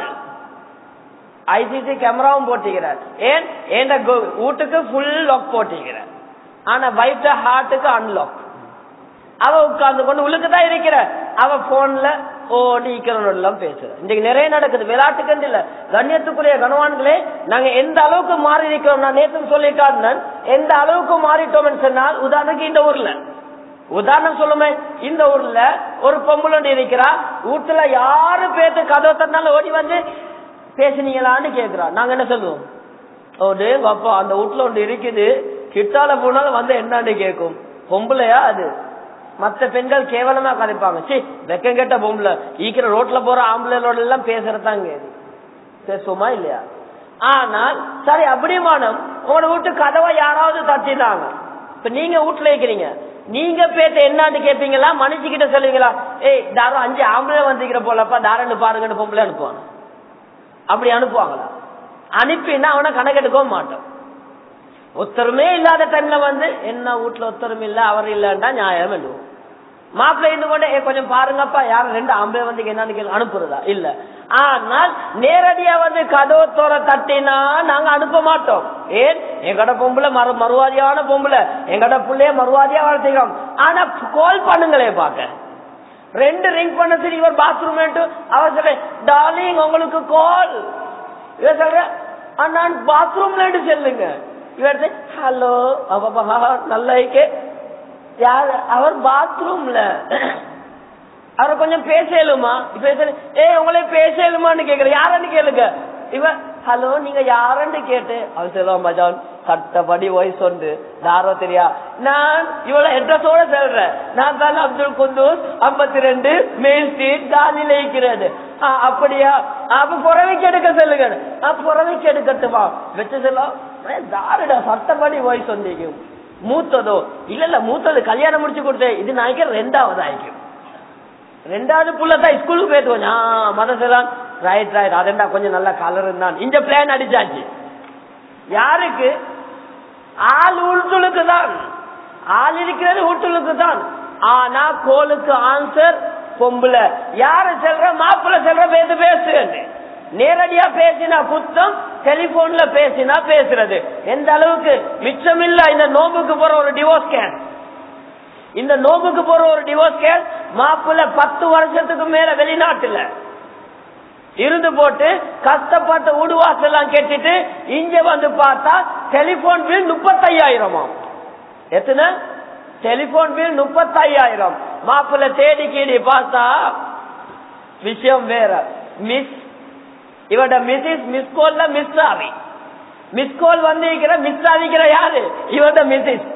ஐசிசி கேமராவும் போட்டிக்கிறார் ஏன் என் வீட்டுக்கு ஃபுல் லாக் போட்டிக்கிறார் ஆனா வைஃப்ட ஹார்ட்டுக்கு அன்லாக் அவ உட்கார்ந்து கொண்டு உள்ளுக்கு தான் இருக்கிற அவ போன்ல ஓடி எல்லாம் பேசுற இன்றைக்கு நிறைய நடக்குது விளையாட்டுக்கு இல்ல கண்ணியத்துக்குரிய கனவான்களே நாங்க எந்த அளவுக்கு மாறி இருக்கிறோம் நான் நேற்று சொல்லி காட்டினேன் எந்த அளவுக்கு மாறிட்டோம்னு சொன்னால் உதாரணத்துக்கு இந்த ஊர்ல உதாரணம் சொல்லுமே இந்த ஊர்ல ஒரு பொம்பளை இருக்கிறா வீட்டுல யாரு பேத்து கதவை தந்தாலும் ஓடி வந்து பேசுனீங்களான்னு கேக்குறா நாங்க என்ன சொல்லுவோம் ஓ டேங்க அப்பா அந்த வீட்டுல ஒன்று இருக்குது கிட்டால போனாலும் வந்து என்னன்னு கேட்கும் பொம்பளையா அது மத்த பெண்கள் கேவலமா கதைப்பாங்க சி வெக்கம் கேட்ட பொம்பளை ஈக்கிற ரோட்ல போற ஆம்பளைகளோட எல்லாம் பேசுறதாங்க பேசுவோமா இல்லையா ஆனால் சரி அப்படிமானம் உங்களோட வீட்டு கதவை யாராவது தட்டினாங்க இப்ப நீங்க வீட்டுல இருக்கிறீங்க நீங்க பேச என்னான்னு கேப்பீங்களா மனுஷி கிட்ட சொல்லுவீங்களா ஏய் தாரம் அஞ்சு ஆம்பளை வந்துக்கிற போலப்பா தாரன்னு பாருங்கன்னு பொம்பளை அனுப்புவாங்க அப்படி அனுப்புவாங்களா அனுப்பினா அவனை கணக்கெடுக்கவும் மாட்டோம் ஒத்தருமே இல்லாத டைம்ல வந்து என்ன வீட்டுல ஒத்தரும் இல்ல அவர் இல்லன்னா நியாயம் எழுதுவோம் மாப்பிள்ளை இருந்து கொண்டு "ஏய், கொஞ்சம் பாருங்கப்பா யாரும் ரெண்டு ஆம்பளை வந்து என்னன்னு கேளு." அனுப்புறதா இல்ல ஆனால் நேரடியா வந்து கதவு தோற தட்டினா நாங்க அனுப்ப மாட்டோம் ஏன் எங்கட பொம்பளை மறு மறுவாதியான பொம்பளை எங்கட பிள்ளைய மறுவாதியா வளர்த்திக்கிறோம் ஆனா கால் பண்ணுங்களே பாக்க ரெண்டு ரிங் பண்ண சரி இவர் பாத்ரூம் அவர் சொல்ற டார்லிங் உங்களுக்கு கால் இவர் சொல்ற நான் பாத்ரூம்ல செல்லுங்க இவர் ஹலோ அப்பா நல்லா இருக்கே யார் அவர் பாத்ரூம்ல அவர் கொஞ்சம் பேசலுமா இப்ப ஏ உங்களே பேசலுமான்னு கேக்குற யாருன்னு கேளுங்க இவ ஹலோ நீங்க யாருன்னு கேட்டு அவர் சொல்லுவா மஜான் சட்டப்படி வயசு உண்டு யாரோ தெரியா நான் இவ்வளவு அட்ரஸோட சொல்றேன் நான் தான் அப்துல் குந்தூஸ் ஐம்பத்தி ரெண்டு மெயின் ஸ்ட்ரீட் காலில இருக்கிறது ஆ, அப்படியா அப்ப புறவைக்கு எடுக்க சொல்லுங்க ஆ, புறவைக்கு எடுக்கட்டுமா வச்சு சொல்லுவோம் தாருடா சட்டப்படி வயசு வந்து மூத்ததோ இல்ல இல்ல மூத்தது கல்யாணம் முடிச்சு கொடுத்தேன் இது நாய்க்கு ரெண்டாவது ஆயிக்கும் ரெண்டாவது புள்ள தான் ஸ்கூலுக்கு போயிட்டு கொஞ்சம் மதசெல்லாம் ரைட் ரைட் அதெண்டா கொஞ்சம் நல்ல கலர் இருந்தான் இந்த பிளான் அடிச்சாச்சு யாருக்கு ஆள் உள்துளுக்கு தான் ஆள் இருக்கிறது உட்டுளுக்கு தான் ஆனா கோலுக்கு ஆன்சர் பொம்பளை யாரு செல்ற மாப்பிள்ள செல்ற பேசு பேசுன்னு நேரடியா பேசினா குத்தம் டெலிபோன்ல பேசினா பேசுறது எந்த அளவுக்கு மிச்சமில்ல இந்த நோம்புக்கு போற ஒரு டிவோர்ஸ் கேஸ் இந்த நோம்புக்கு போற ஒரு டிவோர்ஸ் கேஸ் மாப்பிள்ள பத்து வருஷத்துக்கு மேல வெளிநாட்டுல இருந்து போட்டு கஷ்டப்பட்டு உடுவாசெல்லாம் கேட்டுட்டு இங்க வந்து பார்த்தா டெலிபோன் பில் முப்பத்தையாயிரமா எத்தனை டெலிபோன் பில் முப்பத்தையாயிரம் மாப்பிள்ள தேடி கீடி பார்த்தா விஷயம் வேற மிஸ் இவட மிஸ்ஸஸ் மிஸ் கோல்ல மிஸ் ஆவி மிஸ் கோல் வந்து மிஸ் ஆவிக்கிற யாரு இவட மிஸ்ஸஸ்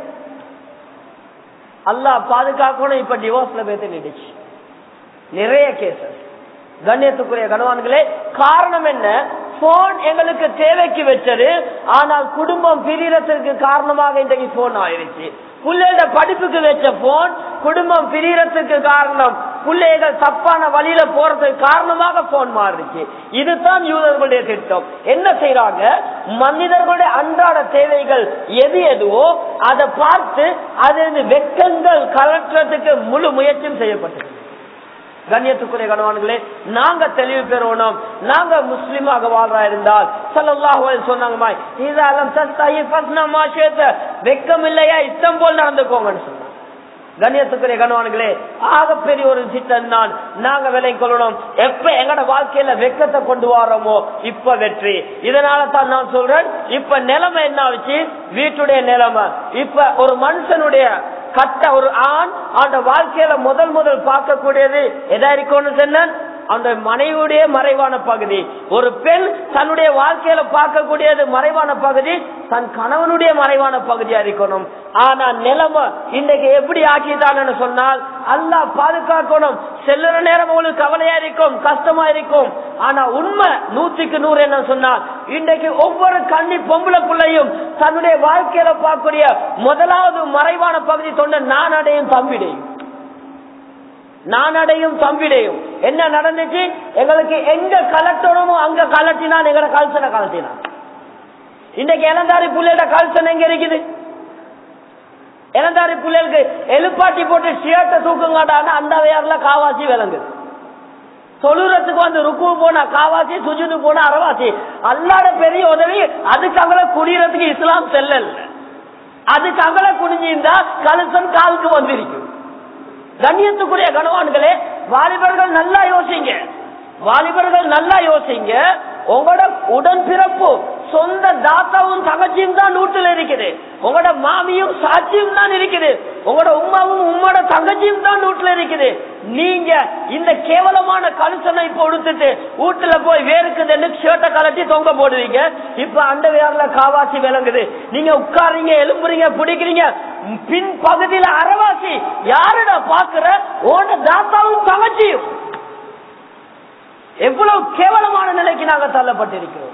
அல்லா பாதுகாக்கணும் இப்ப டிவோர்ஸ்ல பேத்து நிடுச்சு நிறைய கேசஸ் கண்ணியத்துக்குரிய கணவான்களே காரணம் என்ன போன் எங்களுக்கு தேவைக்கு வச்சது ஆனால் குடும்பம் பிரியறதுக்கு காரணமாக இன்றைக்கு போன் ஆயிருச்சு பிள்ளைகள படிப்புக்கு வச்ச போன் குடும்பம் பிரியறதுக்கு காரணம் பிள்ளைகள் தப்பான வழியில போறதுக்கு காரணமாக போன் மாறிடுச்சு இதுதான் யூதர்களுடைய திட்டம் என்ன செய்யறாங்க மனிதர்களுடைய அன்றாட தேவைகள் எது எதுவோ அதை பார்த்து அது வெக்கங்கள் கலற்றதுக்கு முழு முயற்சியும் செய்யப்பட்டது கண்ணியத்துக்குரிய கணவான்களே நாங்க தெளிவு பெறணும் நாங்க முஸ்லிமாக வாழ்றா இருந்தால் சல்லாஹ் சொன்னாங்கம்மா இதெல்லாம் சஸ்தாயி பஸ்னமா சேத்த வெக்கம் இல்லையா இஷ்டம் போல் நடந்துக்கோங்கன்னு சொன்னாங்க கண்ணியத்துக்குரிய கணவான்களே ஆகப்பெரிய ஒரு திட்டம் தான் நாங்க விலை கொள்ளணும் எப்ப எங்கட வாழ்க்கையில வெக்கத்தை கொண்டு வரோமோ இப்ப வெற்றி இதனால தான் நான் சொல்றேன் இப்ப நிலைமை என்ன ஆச்சு வீட்டுடைய நிலைமை இப்ப ஒரு மனுஷனுடைய கட்ட ஒரு ஆண் அந்த வாழ்க்கையில முதல் முதல் பார்க்கக்கூடியது எதா இருக்கும்னு சொன்னேன் அந்த மனைவியுடைய மறைவான பகுதி ஒரு பெண் தன்னுடைய வாழ்க்கையில பார்க்கக்கூடியது மறைவான பகுதி தன் கணவனுடைய மறைவான பகுதியா இருக்கணும் ஆனா நிலைமை இன்றைக்கு எப்படி ஆக்கிட்டாங்கன்னு சொன்னால் அல்லாஹ் பாதுகாக்கணும் செல்லுற நேரம் உங்களுக்கு கவலையா இருக்கும் கஷ்டமா இருக்கும் ஆனா உண்மை நூற்றுக்கு நூறு என்ன சொன்னா இன்றைக்கு ஒவ்வொரு கண்ணி பொம்பளை பிள்ளையும் தன்னுடைய வாழ்க்கையில பார்க்கக்கூடிய முதலாவது மறைவான பகுதி சொன்ன நான் அடையும் தம்பிடையும் நான் அடையும் தம்பிடையும் என்ன நடந்துச்சு எங்களுக்கு எங்க கலட்டணுமோ அங்க கலட்டினான் எங்களை கல்சனை கலட்டினான் இன்னைக்கு இளந்தாரி புள்ளையோட கல்சன் எங்க இருக்குது இளந்தாரி புள்ளைகளுக்கு எழுப்பாட்டி போட்டு ஷியர்ட்டை தூக்குங்காட்டான அந்த வேர்ல காவாசி விளங்குது தொழுறதுக்கு வந்து ருக்கு போனா காவாசி சுஜுனு போனா அரவாசி அல்லாட பெரிய உதவி அதுக்கு அங்கே குடியறதுக்கு இஸ்லாம் செல்லல அதுக்கு அங்கே குனிஞ்சிருந்தா கலுசன் காலுக்கு வந்திருக்கும் கண்ணியத்துக்குரிய கனவான்களே வாலிபர்கள் நல்லா யோசிங்க வாலிபர்கள் நல்லா யோசிங்க உங்களோட உடன்பிறப்பு சொந்த தாத்தாவும் தங்கச்சியும் தான் நூற்றுல இருக்குது உங்களோட மாமியும் சாட்சியும் தான் இருக்குது உங்களோட உமாவும் உம்மோட தங்கச்சியும் தான் நூற்றுல இருக்குது நீங்க இந்த கேவலமான கலுசனை இப்ப உடுத்துட்டு வீட்டுல போய் வேறுக்குதுன்னு ஷர்ட்டை கலட்டி தொங்க போடுவீங்க இப்ப அந்த வேர்ல காவாசி விளங்குது நீங்க உட்காருங்க எலும்புறீங்க பிடிக்கிறீங்க பின் பகுதியில அறவாசி யாருடா பாக்குற ஓட தாத்தாவும் தங்கச்சியும் எவ்வளவு கேவலமான நிலைக்கு நாங்க தள்ளப்பட்டிருக்கிறோம்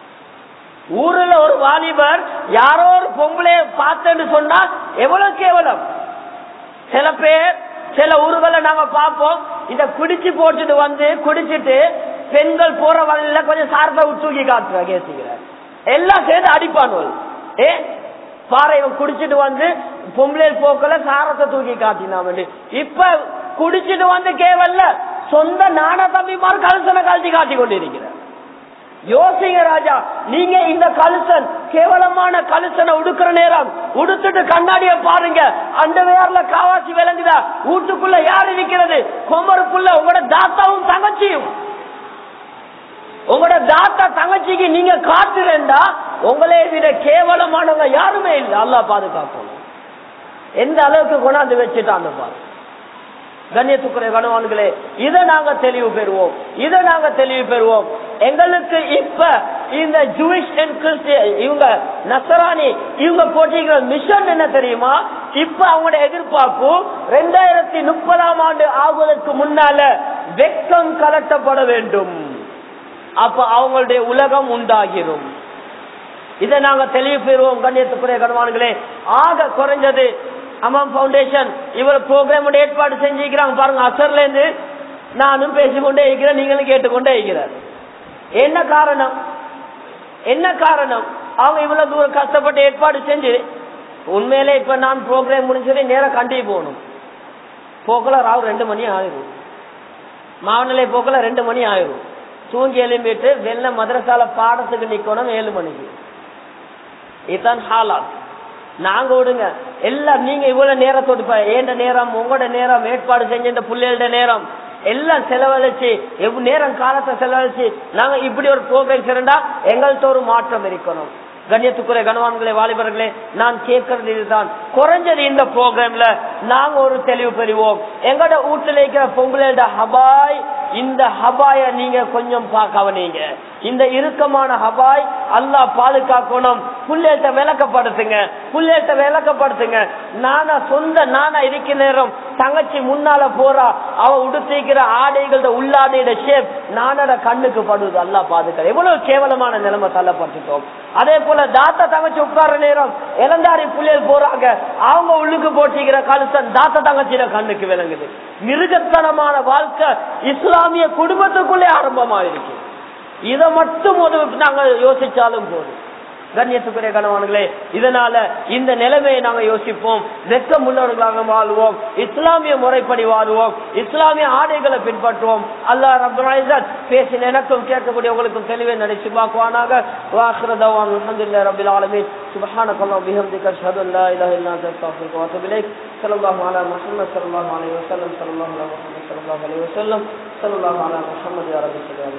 ஊர்ல ஒரு வாலிபர் யாரோ ஒரு பொம்பளைய பார்த்தேன்னு சொன்னா எவ்வளவு கேவலம் சில பேர் சில ஊர்களை நாங்க பார்ப்போம் இத குடிச்சு போட்டுட்டு வந்து குடிச்சிட்டு பெண்கள் போற வழியில கொஞ்சம் சார்பை தூக்கி காட்டுற கேசுகிறார் எல்லாம் சேர்ந்து அடிப்பானுவல் ஏ பாறை இவன் குடிச்சிட்டு வந்து பொம்பளை போக்கல சாரத்தை தூக்கி காட்டினான் இப்ப குடிச்சிட்டு வந்து கேவல்ல சொந்த நாண தம்பிமார் கலசனை கழட்டி காட்டி கொண்டிருக்கிறார் யோசிங்க ராஜா நீங்க இந்த கலுசன் கேவலமான கலுசனை உடுக்கிற நேரம் உடுத்துட்டு கண்ணாடிய பாருங்க அந்த வேர்ல காவாசி விளங்குதா வீட்டுக்குள்ள யார் இருக்கிறது கொமருக்குள்ள உங்களோட தாத்தாவும் தங்கச்சியும் உங்களோட தாத்தா தங்கச்சிக்கு நீங்க காட்டுறேன்டா உங்களே விட கேவலமானவங்க யாருமே இல்லை அல்லா பாதுகாப்போம் எந்த அளவுக்கு கொண்டாந்து வச்சுட்டாங்க பாரு கண்ணியத்துக்குரிய கணவான்களே இதை நாங்க தெளிவு பெறுவோம் இதை நாங்க தெளிவு பெறுவோம் எங்களுக்கு இப்ப இந்த ஜூயிஷ் அண்ட் கிறிஸ்டியன் இவங்க நசராணி இவங்க போட்டிருக்கிற மிஷன் என்ன தெரியுமா இப்ப அவங்களோட எதிர்பார்ப்பு ரெண்டாயிரத்தி முப்பதாம் ஆண்டு ஆகுவதற்கு முன்னால வெக்கம் கலட்டப்பட வேண்டும் அப்ப அவங்களுடைய உலகம் உண்டாகிரும் இதை நாங்க தெளிவு பெறுவோம் கண்ணியத்துக்குரிய கணவான்களே ஆக குறைஞ்சது அம்மாம் பவுண்டேஷன் இவர் ப்ரோக்ராம் ஏற்பாடு செஞ்சிருக்கிறாங்க பாருங்க அசர்ல இருந்து நானும் பேசிக்கொண்டே இருக்கிறேன் நீங்களும் கேட்டுக்கொண்டே இருக்கிறார் என்ன காரணம் என்ன காரணம் அவங்க இவ்வளவு தூரம் கஷ்டப்பட்டு ஏற்பாடு செஞ்சு உண்மையிலே இப்ப நான் ப்ரோக்ராம் முடிஞ்சதே நேரம் கண்டி போகணும் போக்கல ராவு ரெண்டு மணி ஆயிரும் மாவநிலை போக்கல ரெண்டு மணி ஆயிரும் தூங்கி எழும்பிட்டு வெள்ள மதரசால பாடத்துக்கு நிக்கணும் ஏழு மணிக்கு இதுதான் ஹாலாத் நாங்க விடுங்க எல்லாம் நீங்க இவ்வளவு நேரத்தோடு ஏண்ட நேரம் உங்களோட நேரம் ஏற்பாடு செஞ்ச இந்த பிள்ளைகளோட நேரம் எல்லாம் செலவழிச்சு எவ்வளவு நேரம் காலத்தை செலவழிச்சு நாங்க இப்படி ஒரு ப்ரோக்ராம் செய்யறா எங்கள்கிட்ட ஒரு மாற்றம் இருக்கணும் கண்ணியத்துக்குரிய கனவான்களே வாலிபர்களே நான் கேட்கறது இதுதான் குறைஞ்சது இந்த ப்ரோக்ராம்ல நாங்க ஒரு தெளிவு பெறுவோம் எங்கட வீட்டுல இருக்கிற பொங்கலோட ஹபாய் இந்த ஹபாய நீங்க கொஞ்சம் கவனிங்க இந்த இறுக்கமான ஹபாய் அல்லாஹ் பாதுகாக்கணும் புள்ளேட்ட விளக்கப்படுத்துங்க புள்ளேட்ட விளக்கப்படுத்துங்க நானா சொந்த நானா இருக்க நேரம் தங்கச்சி முன்னால போறா அவ உடுத்திக்கிற ஆடைகளோட உள்ளாடையோட ஷேப் நானோட கண்ணுக்கு படுவது அல்லாஹ் பாதுகா எவ்வளவு கேவலமான நிலைமை தள்ளப்பட்டுட்டோம் அதே போல தாத்தா தங்கச்சி உட்கார நேரம் இளந்தாரி புள்ளைகள் போறாங்க அவங்க உள்ளுக்கு போட்டிக்கிற கழுத்தன் தாத்தா தங்கச்சியோட கண்ணுக்கு விளங்குது மிருகத்தனமான வாழ்க்கை இஸ்லாமிய குடும்பத்துக்குள்ளே ஆரம்பமா இருக்கு இதை மட்டும் ஒரு நாங்க யோசிச்சாலும் போதும் கண்ணியத்துக்குரிய கணவான்களே இதனால இந்த நிலைமையை நாங்க யோசிப்போம் வெக்கம் உள்ளவர்களாக வாழ்வோம் இஸ்லாமிய முறைப்படி வாழ்வோம் இஸ்லாமிய ஆடைகளை பின்பற்றுவோம் அல்லாஹ் ரபுல் பேசின எனக்கும் கேட்கக்கூடிய உங்களுக்கும் தெளிவை நடிச்சு பார்க்குவானாக வாக்குறதவான் அல்ஹம்துலில்லாஹி ரப்பில் ஆலமீன் سبحانك اللهم وبحمدك اشهد ان لا اله الا انت استغفرك واتوب اليك صلى الله على محمد صلى الله عليه وسلم صلى الله على محمد صلى الله عليه وسلم صلى الله على محمد يا رب